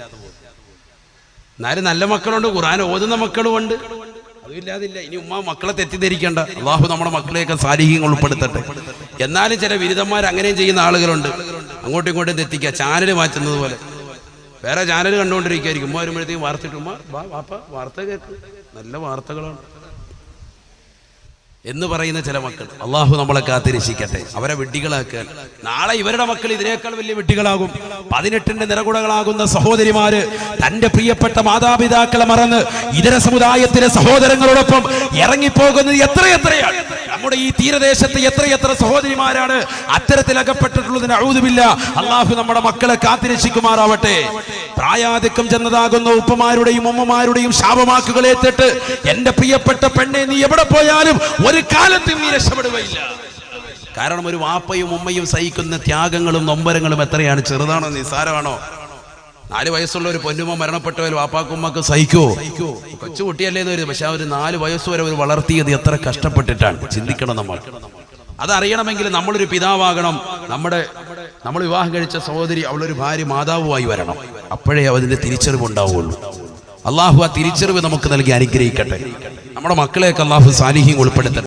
എന്നാലും നല്ല മക്കളുണ്ട് ഖുർആൻ ഓതുന്ന മക്കളുമുണ്ട് അതുമില്ലാതില്ല ഇനി ഉമ്മ മക്കളെ തെറ്റിദ്ധരിക്കേണ്ട അള്ളാഹു നമ്മുടെ മക്കളെയൊക്കെ സാരിഹ്യം ഉൾപ്പെടുത്തട്ടെ എന്നാലും ചില ബിരുദന്മാർ അങ്ങനെയും ചെയ്യുന്ന ആളുകളുണ്ട് അങ്ങോട്ടും ഇങ്ങോട്ടും തെറ്റിക്കുക ചാനൽ മാറ്റുന്നത് പോലെ വേറെ ചാനൽ കണ്ടുകൊണ്ടിരിക്കുകയായിരിക്കും ഉമ്മ വരുമ്പോഴത്തേക്കും വാർത്തയിട്ട് ഉമ്മ വാ വാപ്പ വാർത്ത കേൾക്ക് നല്ല വാർത്തകളാണ് എന്ന് പറയുന്ന ചില മക്കൾ അള്ളാഹു നമ്മളെ കാത്തിരക്ഷിക്കട്ടെ അവരെ വെട്ടികളാക്കാൻ നാളെ ഇവരുടെ മക്കൾ ഇതിനേക്കാൾ വലിയ വെട്ടികളാകും പതിനെട്ടിന്റെ നിറകുടകളാകുന്ന സഹോദരിമാര് തന്റെ പ്രിയപ്പെട്ട മാതാപിതാക്കളെ മറന്ന് ഇതര സമുദായത്തിലെ സഹോദരങ്ങളോടൊപ്പം ഇറങ്ങിപ്പോകുന്നത് എത്രയെത്രയാണ് നമ്മുടെ ഈ തീരദേശത്ത് എത്രയെത്ര സഹോദരിമാരാണ് അത്തരത്തിൽ അകപ്പെട്ടിട്ടുള്ളതിന് അഴുതുമില്ല അള്ളാഹു നമ്മുടെ മക്കളെ കാത്തിരക്ഷിക്കുമാറാവട്ടെ പ്രായാധിക്യം ചെന്നതാകുന്ന ഉപ്പമാരുടെയും ഉമ്മമാരുടെയും ശാപമാക്കുകൾ ഏറ്റിട്ട് എന്റെ പ്രിയപ്പെട്ട പെണ്ണെ നീ എവിടെ പോയാലും ഒരു കാലത്തും നീ രക്ഷപ്പെടുകയില്ല കാരണം ഒരു വാപ്പയും ഉമ്മയും സഹിക്കുന്ന ത്യാഗങ്ങളും നൊമ്പരങ്ങളും എത്രയാണ് ചെറുതാണോ നിസ്സാരമാണോ നാല് വയസ്സുള്ള ഒരു പൊന്നുമ്മ മരണപ്പെട്ടവർ വാപ്പാക്കുമ്മക്ക് സഹിക്കുവോ കൊച്ചു കുട്ടിയല്ലേ എന്ന് വരും പക്ഷെ ആ ഒരു നാല് വയസ്സ് വരെ ഒരു വളർത്തിയത് എത്ര കഷ്ടപ്പെട്ടിട്ടാണ് ചിന്തിക്കണം നമ്മൾ അതറിയണമെങ്കിൽ നമ്മളൊരു പിതാവാകണം നമ്മുടെ നമ്മൾ വിവാഹം കഴിച്ച സഹോദരി അവളൊരു ഭാര്യ മാതാവുമായി വരണം അപ്പോഴേ അതിന്റെ തിരിച്ചറിവ് ഉണ്ടാവുള്ളൂ അള്ളാഹു ആ തിരിച്ചറിവ് നമുക്ക് നൽകി അനുഗ്രഹിക്കട്ടെ നമ്മുടെ മക്കളെയൊക്കെ അള്ളാഹു സാലിഹ്യം ഉൾപ്പെടുത്തട്ടെ